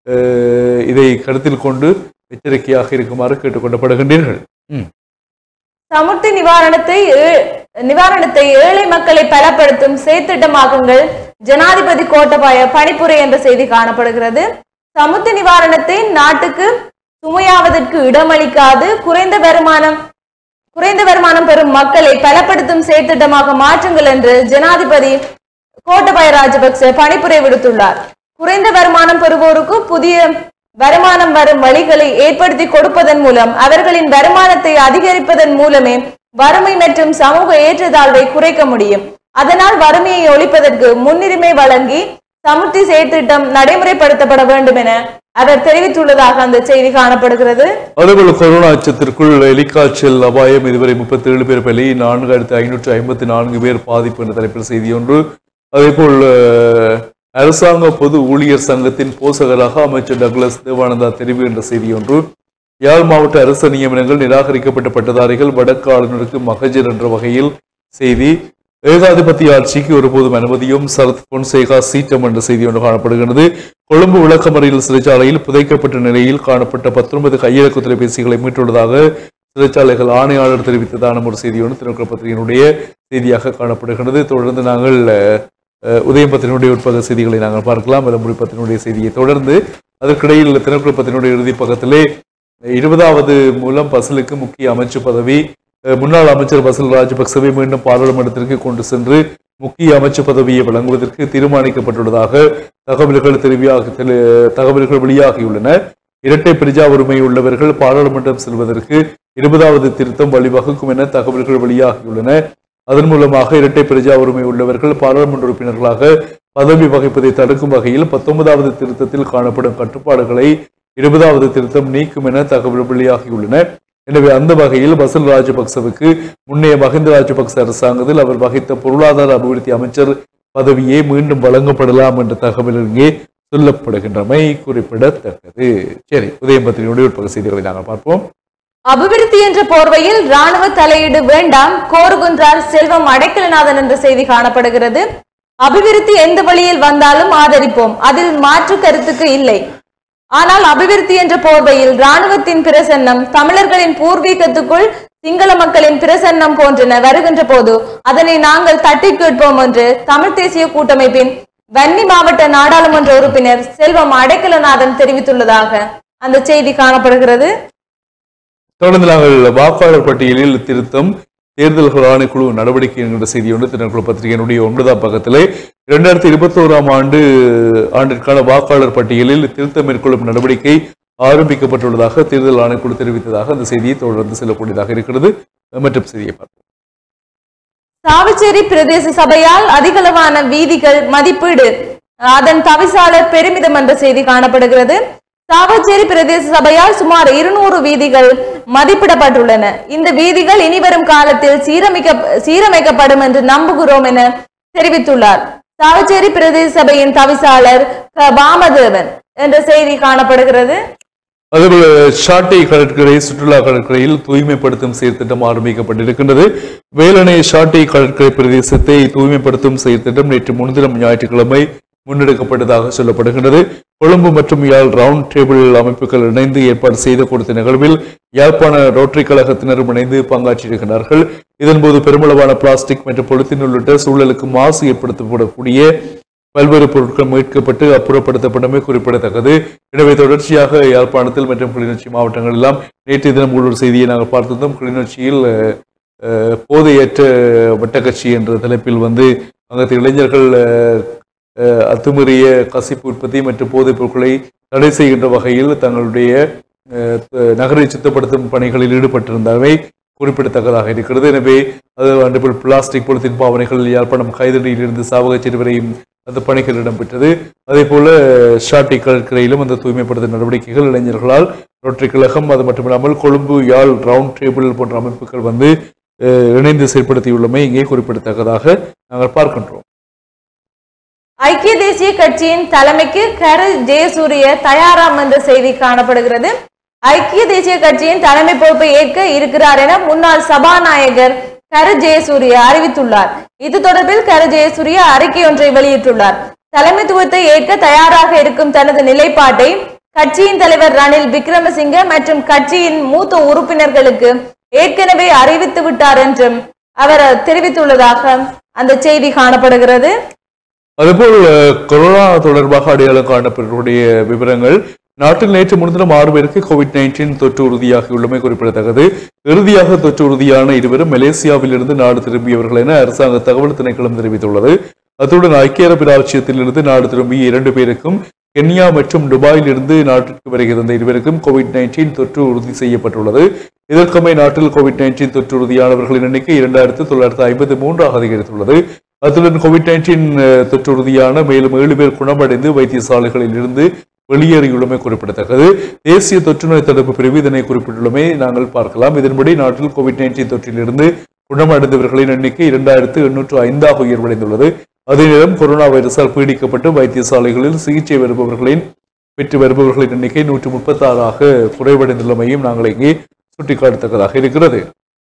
அஹ், இதை கருத்தில் கொண்டு எச்சரிக்கையாக இருக்குமாறு கேட்டுக்கொள்ளப்படுகின்றீர்கள் ம். சமுர்த்தி நிவாரணத்தை ஏ- நிவாரணத்தை ஏழை மக்களை பலப்படுத்தும் செயற்திட்டமாக்குங்கள் ஜனாதிபதி கோட்டபாய பணிப்புரை என்ற செய்தி காணப்படுகிறது சமுர்த்தி நிவாரணத்தை நாட்டுக்கு சுமையாவதற்கு இடமளிக்காது குறைந்த வருமானம் குறைந்த வருமானம் பெறும் மக்களை பலப்படுத்தும் செயற்திட்டமாக மாற்றுங்கள் என்று ஜனாதிபதி கோட்டபாய ராஜபக்ச பணிப்புரை விடுத்துள்ளார் குறைந்த வருமானம் பெறுவோருக்கு புதிய வருமானம் வரும் வழிகளை ஏற்படுத்தி கொடுப்பதன் மூலம் அவர்களின் வருமானத்தை அதிகரிப்பதன் மூலமே வறுமை மற்றும் சமூக ஏற்றத்தாழ்வை குறைக்க முடியும் அதனால் வறுமையை ஒழிப்பதற்கு முன்னுரிமை வழங்கி சமுர்த்தி செயற்திட்டம் நடைமுறைப்படுத்தப்பட வேண்டும் என அவர் தெரிவித்துள்ளதாக அந்த செய்தி காணப்படுகிறது அதுபோல கொரோனா அச்சத்திற்குள் எலிக்காய்ச்சல் அபாயம் இதுவரை முப்பத்தி ஏழு பேர் பலி நான்காயிரத்தி ஐநூற்றி ஐம்பத்தி நான்கு பேர் பாதிப்பு என்ற தலைப்பில் செய்தி ஒன்று அதேபோல் அஹ், அரசாங்க பொது ஊழியர் சங்கத்தின் போசகராக அமைச்சர் டக்ளஸ் தேவானந்தா தெரிவு என்ற செய்தி ஒன்று யாழ் மாவட்ட அரசு நியமனங்கள் நிராகரிக்கப்பட்ட பட்டதாரிகள் வடக்கு ஆளுநருக்கு மகஜர் என்ற வகையில் செய்தி ஏகாதிபத்திய ஆட்சிக்கு ஒருபோதும் அனுமதியும் சரத் பொன்சேகா சீட்டம் என்ற செய்தி ஒன்று காணப்படுகிறது கொழும்பு விளக்கமறியல் சிறைச்சாலையில் புதைக்கப்பட்ட நிலையில் காணப்பட்ட பத்தொன்பது கையடக்கு தொலைபேசிகளை மீட்டுள்ளதாக சிறைச்சாலைகள் ஆணையாளர் தெரிவித்ததான ஒரு செய்தி ஒன்று தினக்குழு பத்திரிகையினுடைய செய்தியாக காணப்படுகிறது தொடர்ந்து நாங்கள் அஹ், அஹ், உதயம் பத்திரிகையினுடைய உட்பக செய்திகளை நாங்கள் பார்க்கலாம் விளம்பரி பத்திரிகையினுடைய செய்தியை தொடர்ந்து அதற்கிடையில் தினக்குழு பத்திரிகையினுடைய இறுதி பக்கத்திலே இருபதாவது மூலம் பசலுக்கு முக்கிய அமைச்சு பதவி அஹ், முன்னாள் அமைச்சர் பசல் ராஜபக்சவை மீண்டும் பாராளுமன்றத்திற்கு கொண்டு சென்று முக்கிய அமைச்சு பதவியை வழங்குவதற்கு தீர்மானிக்கப்பட்டுள்ளதாக தகவல்கள் தெரிவியாக தெளி- தகவல்கள் வெளியாகியுள்ளன இரட்டை பிரஜா உரிமை உள்ளவர்கள் பாராளுமன்றம் செல்வதற்கு இருபதாவது திருத்தம் வழிவகுக்கும் என தகவல்கள் வெளியாகியுள்ளன அதன் மூலமாக இரட்டை பிரஜா உரிமை உள்ளவர்கள் பாராளுமன்ற உறுப்பினர்களாக பதவி வகிப்பதை தடுக்கும் வகையில் பத்தொன்பதாவது திருத்தத்தில் காணப்படும் கட்டுப்பாடுகளை இருபதாவது திருத்தம் நீக்கும் என தகவல் வெளியாகியுள்ளன எனவே அந்த வகையில் பசல் ராஜபக்சவுக்கு முன்னைய மஹிந்த ராஜபக்ச அரசாங்கத்தில் அவர் வகித்த பொருளாதார அபிவிருத்தி அமைச்சர் பதவியே மீண்டும் வழங்கப்படலாம் என்ற தகவல் இங்கே சொல்லப்படுகின்றமை குறிப்பிடத்தக்கது சரி உதயம் பத்திரிகையுடைய உட்பக செய்திகளை நாங்கள் பார்ப்போம் அபிவிருத்தி என்ற போர்வையில் ராணுவ தலையீடு வேண்டாம் கோருகின்றார் செல்வம் அடைக்கலநாதன் என்ற செய்தி காணப்படுகிறது அபிவிருத்தி எந்த வழியில் வந்தாலும் ஆதரிப்போம் அதில் மாற்று கருத்துக்கு இல்லை ஆனால் அபிவிருத்தி என்ற போர்வையில் ராணுவத்தின் பிரசன்னம் தமிழர்களின் பூர்வீகத்துக்குள் சிங்கள மக்களின் பிரசன்னம் போன்றன வருகின்ற போது அதனை நாங்கள் தட்டி கேட்போம் என்று தமிழ் தேசிய கூட்டமைப்பின் வன்னி மாவட்ட நாடாளுமன்ற உறுப்பினர் செல்வம் அடைக்கலநாதன் தெரிவித்துள்ளதாக அந்த செய்தி காணப்படுகிறது தொடர்ந்து நாங்கள் வாக்காளர் பட்டியலில் திருத்தம் தேர்தல்கள் ஆணைக்குழு நடவடிக்கை என்கிற செய்தி ஒன்று தினக்குழு பத்திரிகையினுடைய ஒன்பதாம் பக்கத்திலே இரண்டாயிரத்தி இருபத்தோராம் ஆண்டு ஆண்டிற்கான வாக்காளர் பட்டியலில் திருத்தம் மேற்கொள்ளும் நடவடிக்கை ஆரம்பிக்கப்பட்டுள்ளதாக தேர்தல் ஆணைக்குழு தெரிவித்ததாக அந்த செய்தியை தொடர்ந்து செல்லக்கூடியதாக இருக்கிறது மற்றும் செய்தியை பார்ப்போம் சாவச்சேரி பிரதேச சபையால் அதிகளவான வீதிகள் மதிப்பீடு அதன் தவிசாளர் பெருமிதம் என்ற செய்தி காணப்படுகிறது சாவச்சேரி பிரதேச சபையால் சுமார் இருநூறு வீதிகள் மதிப்பிடப்பட்டுள்ளன இந்த வீதிகள் இனிவரும் காலத்தில் சீரமைக்க சீரமைக்கப்படும் என்று நம்புகிறோம் என தெரிவித்துள்ளார் சாவச்சேரி பிரதேச சபையின் தவிசாளர் க வாமதேவன் என்ற செய்தி காணப்படுகிறது அதேபோல ஷாட்டை கடற்கரை சுற்றுலா கடற்கரையில் தூய்மைப்படுத்தும் செயற்திட்டம் ஆரம்பிக்கப்பட்டிருக்கின்றது வேலணை ஷாட்டை கடற்கரை பிரதேசத்தை தூய்மைப்படுத்தும் செயற்திட்டம் நேற்று முன்தினம் ஞாயிற்றுக்கிழமை முன்னெடுக்கப்பட்டதாக சொல்லப்படுகின்றது கொழும்பு மற்றும் யாழ் ரவுண்ட் டேபிள் அமைப்புகள் இணைந்து ஏற்பாடு செய்து கொடுத்த நிகழ்வில் யாழ்ப்பாண ரோட்டரி கழகத்தினரும் இணைந்து பங்காற்றியிருக்கிறார்கள் இதன்போது பெருமளவான பிளாஸ்டிக் மற்றும் பொலித்தீன் உள்ளிட்ட சூழலுக்கு மாசு ஏற்படுத்தப்படக்கூடிய பல்வேறு பொருட்கள் மீட்கப்பட்டு அப்புறப்படுத்தப்பட்டமை குறிப்பிடத்தக்கது எனவே தொடர்ச்சியாக யாழ்ப்பாணத்தில் மற்றும் கிளிநொச்சி மாவட்டங்கள் எல்லாம் நேற்றைய தினம் உள்ளூர் செய்தியை நாங்கள் பார்த்திருந்தோம் கிளிநொச்சியில் அஹ், அஹ், போதையற்ற வட்டக்கட்சி என்ற தலைப்பில் வந்து அங்கத்து இளைஞர்கள் அஹ், அஹ், அத்துமீறிய கசிப்பு உற்பத்தி மற்றும் போதைப் பொருட்களை தடை செய்கின்ற வகையில் தங்களுடைய அஹ், த- நகரை சுத்தப்படுத்தும் பணிகளில் ஈடுபட்டிருந்தவை குறிப்பிடத்தக்கதாக இருக்கிறது எனவே அது அதேபோல் பிளாஸ்டிக் பொலித்தீன் பாவனைகள் யாழ்ப்பாணம் கைதடியிலிருந்து சாவகச்சேரி வரையும் அந்த பணிகள் இடம்பெற்றது அதே போல ஷாட்டி கடற்கரையிலும் அந்த தூய்மைப்படுத்தும் நடவடிக்கைகள் இளைஞர்களால் ரோட்டரி கழகம் அது மட்டுமில்லாமல் கொழும்பு யாழ் ரவுண்ட் டேபிள் போன்ற அமைப்புகள் வந்து அஹ், இணைந்து செயல்படுத்தியுள்ளமை இங்கே குறிப்பிடத்தக்கதாக நாங்கள் பார்க்கின்றோம் ஐக்கிய தேசிய கட்சியின் தலைமைக்கு கரு ஜெயசூரிய தயாராம் என்ற செய்தி காணப்படுகிறது ஐக்கிய தேசிய கட்சியின் தலைமை பொறுப்பை ஏற்க இருக்கிறார் என முன்னாள் சபாநாயகர் கரு ஜெயசூரிய அறிவித்துள்ளார் இது தொடர்பில் கரு ஜெயசூரிய அறிக்கை ஒன்றை வெளியிட்டுள்ளார் தலைமைத்துவத்தை ஏற்க தயாராக இருக்கும் தனது நிலைப்பாட்டை கட்சியின் தலைவர் ரணில் விக்ரமசிங்க மற்றும் கட்சியின் மூத்த உறுப்பினர்களுக்கு ஏற்கனவே அறிவித்து விட்டார் என்றும் அவர் தெரிவித்துள்ளதாக அந்த செய்தி காணப்படுகிறது அதேபோல் அஹ், கொரோனா தொடர்பாக அடையாளம் காணப்பட்டவருடைய விவரங்கள் நாட்டில் நேற்று முன்தினம் ஆறு பேருக்கு கோவிட் நைன்டீன் தொற்று உறுதியாகியுள்ளமை குறிப்பிடத்தக்கது இறுதியாக தொற்று உறுதியான இருவரும் மலேசியாவில் இருந்து நாடு திரும்பியவர்கள் என அரசாங்க தகவல் திணைக்களம் தெரிவித்துள்ளது அத்துடன் ஐக்கிய அரபு ராச்சியத்திலிருந்து நாடு திரும்பிய இரண்டு பேருக்கும் கென்யா மற்றும் துபாயில் இருந்து நாட்டிற்கு வருகிற இருவருக்கும் கோவிட் நைன்டீன் தொற்று உறுதி செய்யப்பட்டுள்ளது இதற்கமை நாட்டில் கோவிட் நைன்டீன் தொற்று உறுதியானவர்களின் எண்ணிக்கை இரண்டாயிரத்து தொள்ளாயிரத்து ஐம்பத்தி மூன்றாக அதிகரித்துள்ளது அத்துடன் கோவிட் நைன்டீன் தொற்று உறுதியான மேலும் ஏழு பேர் குணமடைந்து வைத்தியசாலைகளில் இருந்து வெளியேறியுள்ளமை குறிப்பிடத்தக்கது தேசிய தொற்று நோய் தடுப்பு பிரிவு இதனை குறிப்பிட்டுள்ளமை நாங்கள் பார்க்கலாம் இதன்படி நாட்டில் கோவிட் நைன்டீன் தொற்றிலிருந்து குணமடைந்தவர்களின் எண்ணிக்கை இரண்டாயிரத்து எண்ணூற்று ஐந்தாக உயர்வடைந்துள்ளது அதே நேரம் கொரோனா வைரஸால் பீடிக்கப்பட்டு வைத்தியசாலைகளில் சிகிச்சை வருபவர்களின் பெற்று வருபவர்களின் எண்ணிக்கை நூற்று முப்பத்தாறாக குறைவடைந்துள்ளமையும் நாங்கள் இங்கே சுட்டிக்காட்டத்தக்கதாக இருக்கிறது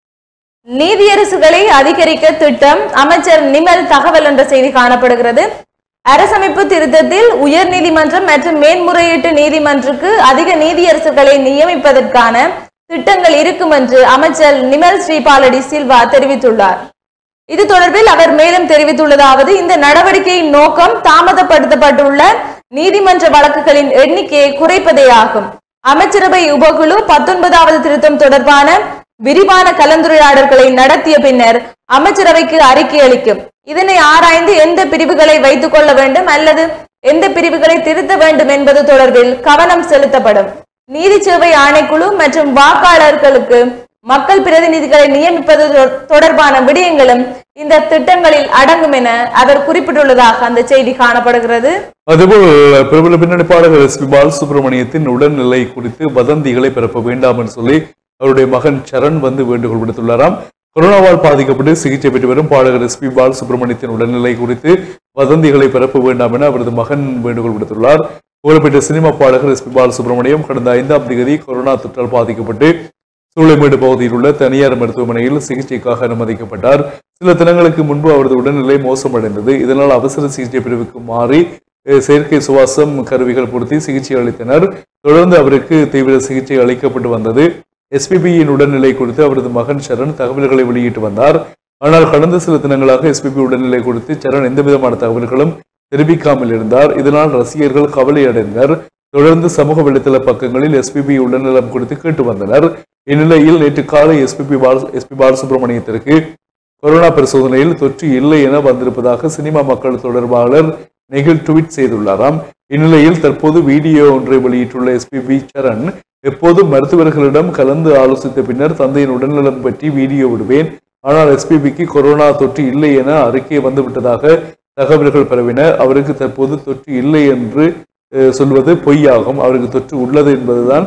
நீதியரசுகளை அதிகரிக்க திட்டம் அமைச்சர் நிமல் தகவல் என்ற செய்தி காணப்படுகிறது அரசமைப்பு திருத்தத்தில் உயர் நீதிமன்றம் மற்றும் மேன்முறையீட்டு நீதிமன்றுக்கு அதிக நீதியரசுகளை நியமிப்பதற்கான திட்டங்கள் இருக்கும் என்று அமைச்சர் நிமல் ஸ்ரீபாலடி சில்வா தெரிவித்துள்ளார் இது தொடர்பில் அவர் மேலும் தெரிவித்துள்ளதாவது இந்த நடவடிக்கையின் நோக்கம் தாமதப்படுத்தப்பட்டுள்ள நீதிமன்ற வழக்குகளின் எண்ணிக்கையை குறைப்பதே ஆகும் அமைச்சரவை உபகுழு பத்தொன்பதாவது திருத்தம் தொடர்பான விரிவான கலந்துரையாடல்களை நடத்திய பின்னர் அமைச்சரவைக்கு அறிக்கை அளிக்கும் இதனை ஆராய்ந்து எந்த பிரிவுகளை வைத்துக் கொள்ள வேண்டும் அல்லது எந்த பிரிவுகளை திருத்த வேண்டும் என்பது தொடர்பில் கவனம் செலுத்தப்படும் நீதி சேவை ஆணைக்குழு மற்றும் வாக்காளர்களுக்கு மக்கள் பிரதிநிதிகளை நியமிப்பது தொ- தொடர்பான விடயங்களும் இந்த திட்டங்களில் அடங்கும் என அவர் குறிப்பிட்டுள்ளதாக அந்த செய்தி காணப்படுகிறது அதுபோல் பிரபல பின்னணி பாடகர் எஸ் பி பாலசுப்ரமணியத்தின் உடல்நிலை குறித்து வதந்திகளை பரப்ப வேண்டாம் என்று சொல்லி அவருடைய மகன் சரண் வந்து வேண்டுகோள் விடுத்துள்ளாராம் கொரோனாவால் பாதிக்கப்பட்டு சிகிச்சை பெற்று வரும் பாடகர் எஸ் பி பாலசுப்ரமணியத்தின் உடல்நிலை குறித்து வதந்திகளை பரப்ப வேண்டாம் என அவரது மகன் வேண்டுகோள் விடுத்துள்ளார் புகழ்பெற்ற சினிமா பாடகர் எஸ் பி பாலசுப்ரமணியம் கடந்த ஐந்தாம் தேதி கொரோனா தொற்றால் பாதிக்கப்பட்டு சூளைமேடு பகுதியில் உள்ள தனியார் மருத்துவமனையில் சிகிச்சைக்காக அனுமதிக்கப்பட்டார் சில தினங்களுக்கு முன்பு அவரது உடல்நிலை மோசமடைந்தது இதனால் அவசர சிகிச்சை பிரிவுக்கு மாறி அஹ், செயற்கை சுவாசம் கருவிகள் பொருத்தி சிகிச்சை அளித்தனர் தொடர்ந்து அவருக்கு தீவிர சிகிச்சை அளிக்கப்பட்டு வந்தது எஸ்பிபியின் உடல்நிலை குறித்து அவரது மகன் சரண் தகவல்களை வெளியிட்டு வந்தார் ஆனால் கடந்த சில தினங்களாக எஸ்பிபி உடல்நிலை குறித்து சரண் எந்த விதமான தகவல்களும் தெரிவிக்காமல் இருந்தார் இதனால் ரசிகர்கள் கவலை அடைந்தனர் தொடர்ந்து சமூக வலைதள பக்கங்களில் எஸ்பிபி உடல்நலம் குறித்து கேட்டு வந்தனர் இந்நிலையில் நேற்று காலை எஸ்பிபி பால எஸ்பி பாலசுப்ரமணியத்திற்கு கொரோனா பரிசோதனையில் தொற்று இல்லை என வந்திருப்பதாக சினிமா மக்கள் தொடர்பாளர் நெகில் ட்வீட் செய்துள்ளாராம் இந்நிலையில் தற்போது வீடியோ ஒன்றை வெளியிட்டுள்ள எஸ்பிபி சரண் எப்போதும் மருத்துவர்களிடம் கலந்து ஆலோசித்த பின்னர் தந்தையின் உடல்நலம் பற்றி வீடியோ விடுவேன் ஆனால் எஸ்பிபிக்கு கொரோனா தொற்று இல்லை என அறிக்கை வந்துவிட்டதாக தகவல்கள் பரவின அவருக்கு தற்போது தொற்று இல்லை என்று அஹ், சொல்வது பொய்யாகும் அவருக்கு தொற்று உள்ளது என்பதுதான்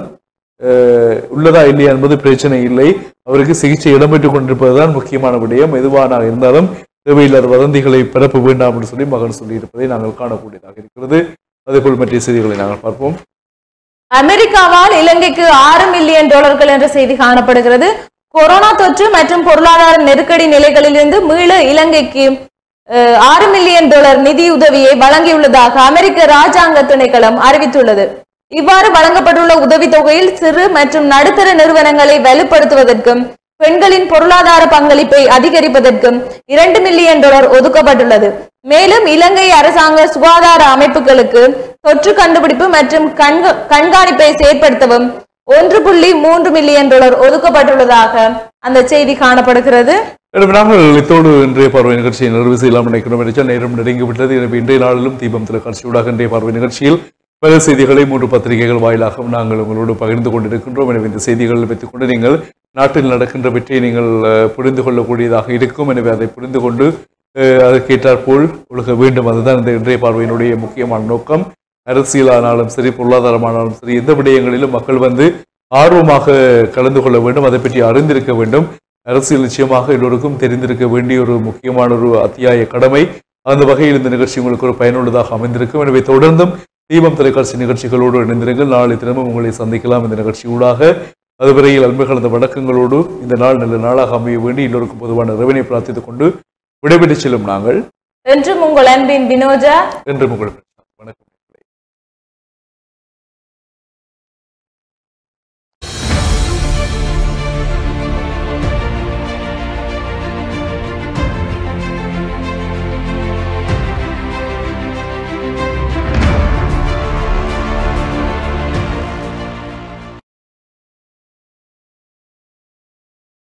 அஹ், உள்ளதா இல்லையா என்பது பிரச்சனை இல்லை அவருக்கு சிகிச்சை இடம்பெற்றுக் கொண்டிருப்பதுதான் முக்கியமான விடயம் எதுவானாக இருந்தாலும் தேவையில்லாத வதந்திகளை பரப்ப வேண்டாம் என்று சொல்லி மகன் சொல்லியிருப்பதை நாங்கள் காணக்கூடியதாக இருக்கிறது அதேபோல் மற்ற செய்திகளை நாங்கள் பார்ப்போம் அமெரிக்காவால் இலங்கைக்கு ஆறு மில்லியன் டாலர்கள் என்ற செய்தி காணப்படுகிறது கொரோனா தொற்று மற்றும் பொருளாதார நெருக்கடி நிலைகளிலிருந்து மீள இலங்கைக்கு அஹ், ஆறு மில்லியன் டாலர் நிதி உதவியை வழங்கியுள்ளதாக அமெரிக்க ராஜாங்க திணைக்களம் அறிவித்துள்ளது இவ்வாறு வழங்கப்பட்டுள்ள உதவித்தொகையில் சிறு மற்றும் நடுத்தர நிறுவனங்களை வலுப்படுத்துவதற்கும் பெண்களின் பொருளாதார பங்களிப்பை அதிகரிப்பதற்கும் இரண்டு மில்லியன் டாலர் ஒதுக்கப்பட்டுள்ளது மேலும் இலங்கை அரசாங்க சுகாதார அமைப்புகளுக்கு தொற்று கண்டுபிடிப்பு மற்றும் கண்க- கண்காணிப்பை செயற்படுத்தவும் ஒன்று புள்ளி மூன்று மில்லியன் டாலர் ஒதுக்கப்பட்டுள்ளதாக அந்த செய்தி காணப்படுகிறது எனவே நாங்கள் இத்தோடு இன்றைய பார்வை நிகழ்ச்சியை நிறைவு செய்யலாம் நினைக்கிறோம் நினைச்சால் நேரம் நெருங்கிவிட்டது எனவே இன்றைய நாளிலும் தீபம் தொலைக்காட்சியூடாக இன்றைய பார்வை நிகழ்ச்சியில் பல செய்திகளை மூன்று பத்திரிகைகள் வாயிலாகவும் நாங்கள் உங்களோடு பகிர்ந்து கொண்டிருக்கின்றோம் எனவே இந்த செய்திகளை வைத்துக் கொண்டு நீங்கள் நாட்டில் நடக்கின்ற வெற்றியை நீங்கள் அஹ், புரிந்து கொள்ளக்கூடியதாக இருக்கும் எனவே அதை புரிந்து கொண்டு அஹ், அதற்கேற்றாற் போல் ஒழுக வேண்டும் அதுதான் இந்த இன்றைய பார்வையினுடைய முக்கியமான நோக்கம் அரசியலானாலும் சரி பொருளாதாரமானாலும் சரி எந்த விடயங்களிலும் மக்கள் வந்து ஆர்வமாக கலந்து கொள்ள வேண்டும் அதை பற்றி அறிந்திருக்க வேண்டும் அரசியல் நிச்சயமாக எல்லோருக்கும் தெரிந்திருக்க வேண்டிய ஒரு முக்கியமான ஒரு அத்தியாய கடமை அந்த வகையில் இந்த நிகழ்ச்சி உங்களுக்கு ஒரு பயனுள்ளதாக அமைந்திருக்கும் எனவே தொடர்ந்தும் தீபம் தொலைக்காட்சி நிகழ்ச்சிகளோடு இணைந்திருங்கள் நாளை தினமும் உங்களை சந்திக்கலாம் இந்த நிகழ்ச்சி ஊடாக அதுவரையில் அன்பு கலந்த வணக்கங்களோடு இந்த நாள் நல்ல நாளாக அமைய வேண்டி எல்லோருக்கும் பொதுவான இறைவனை பிரார்த்தித்துக் கொண்டு விடைபெற்றுச் செல்லும் நாங்கள் என்றும் உங்கள் அன்பின் வினோஜா என்று உங்களுக்கு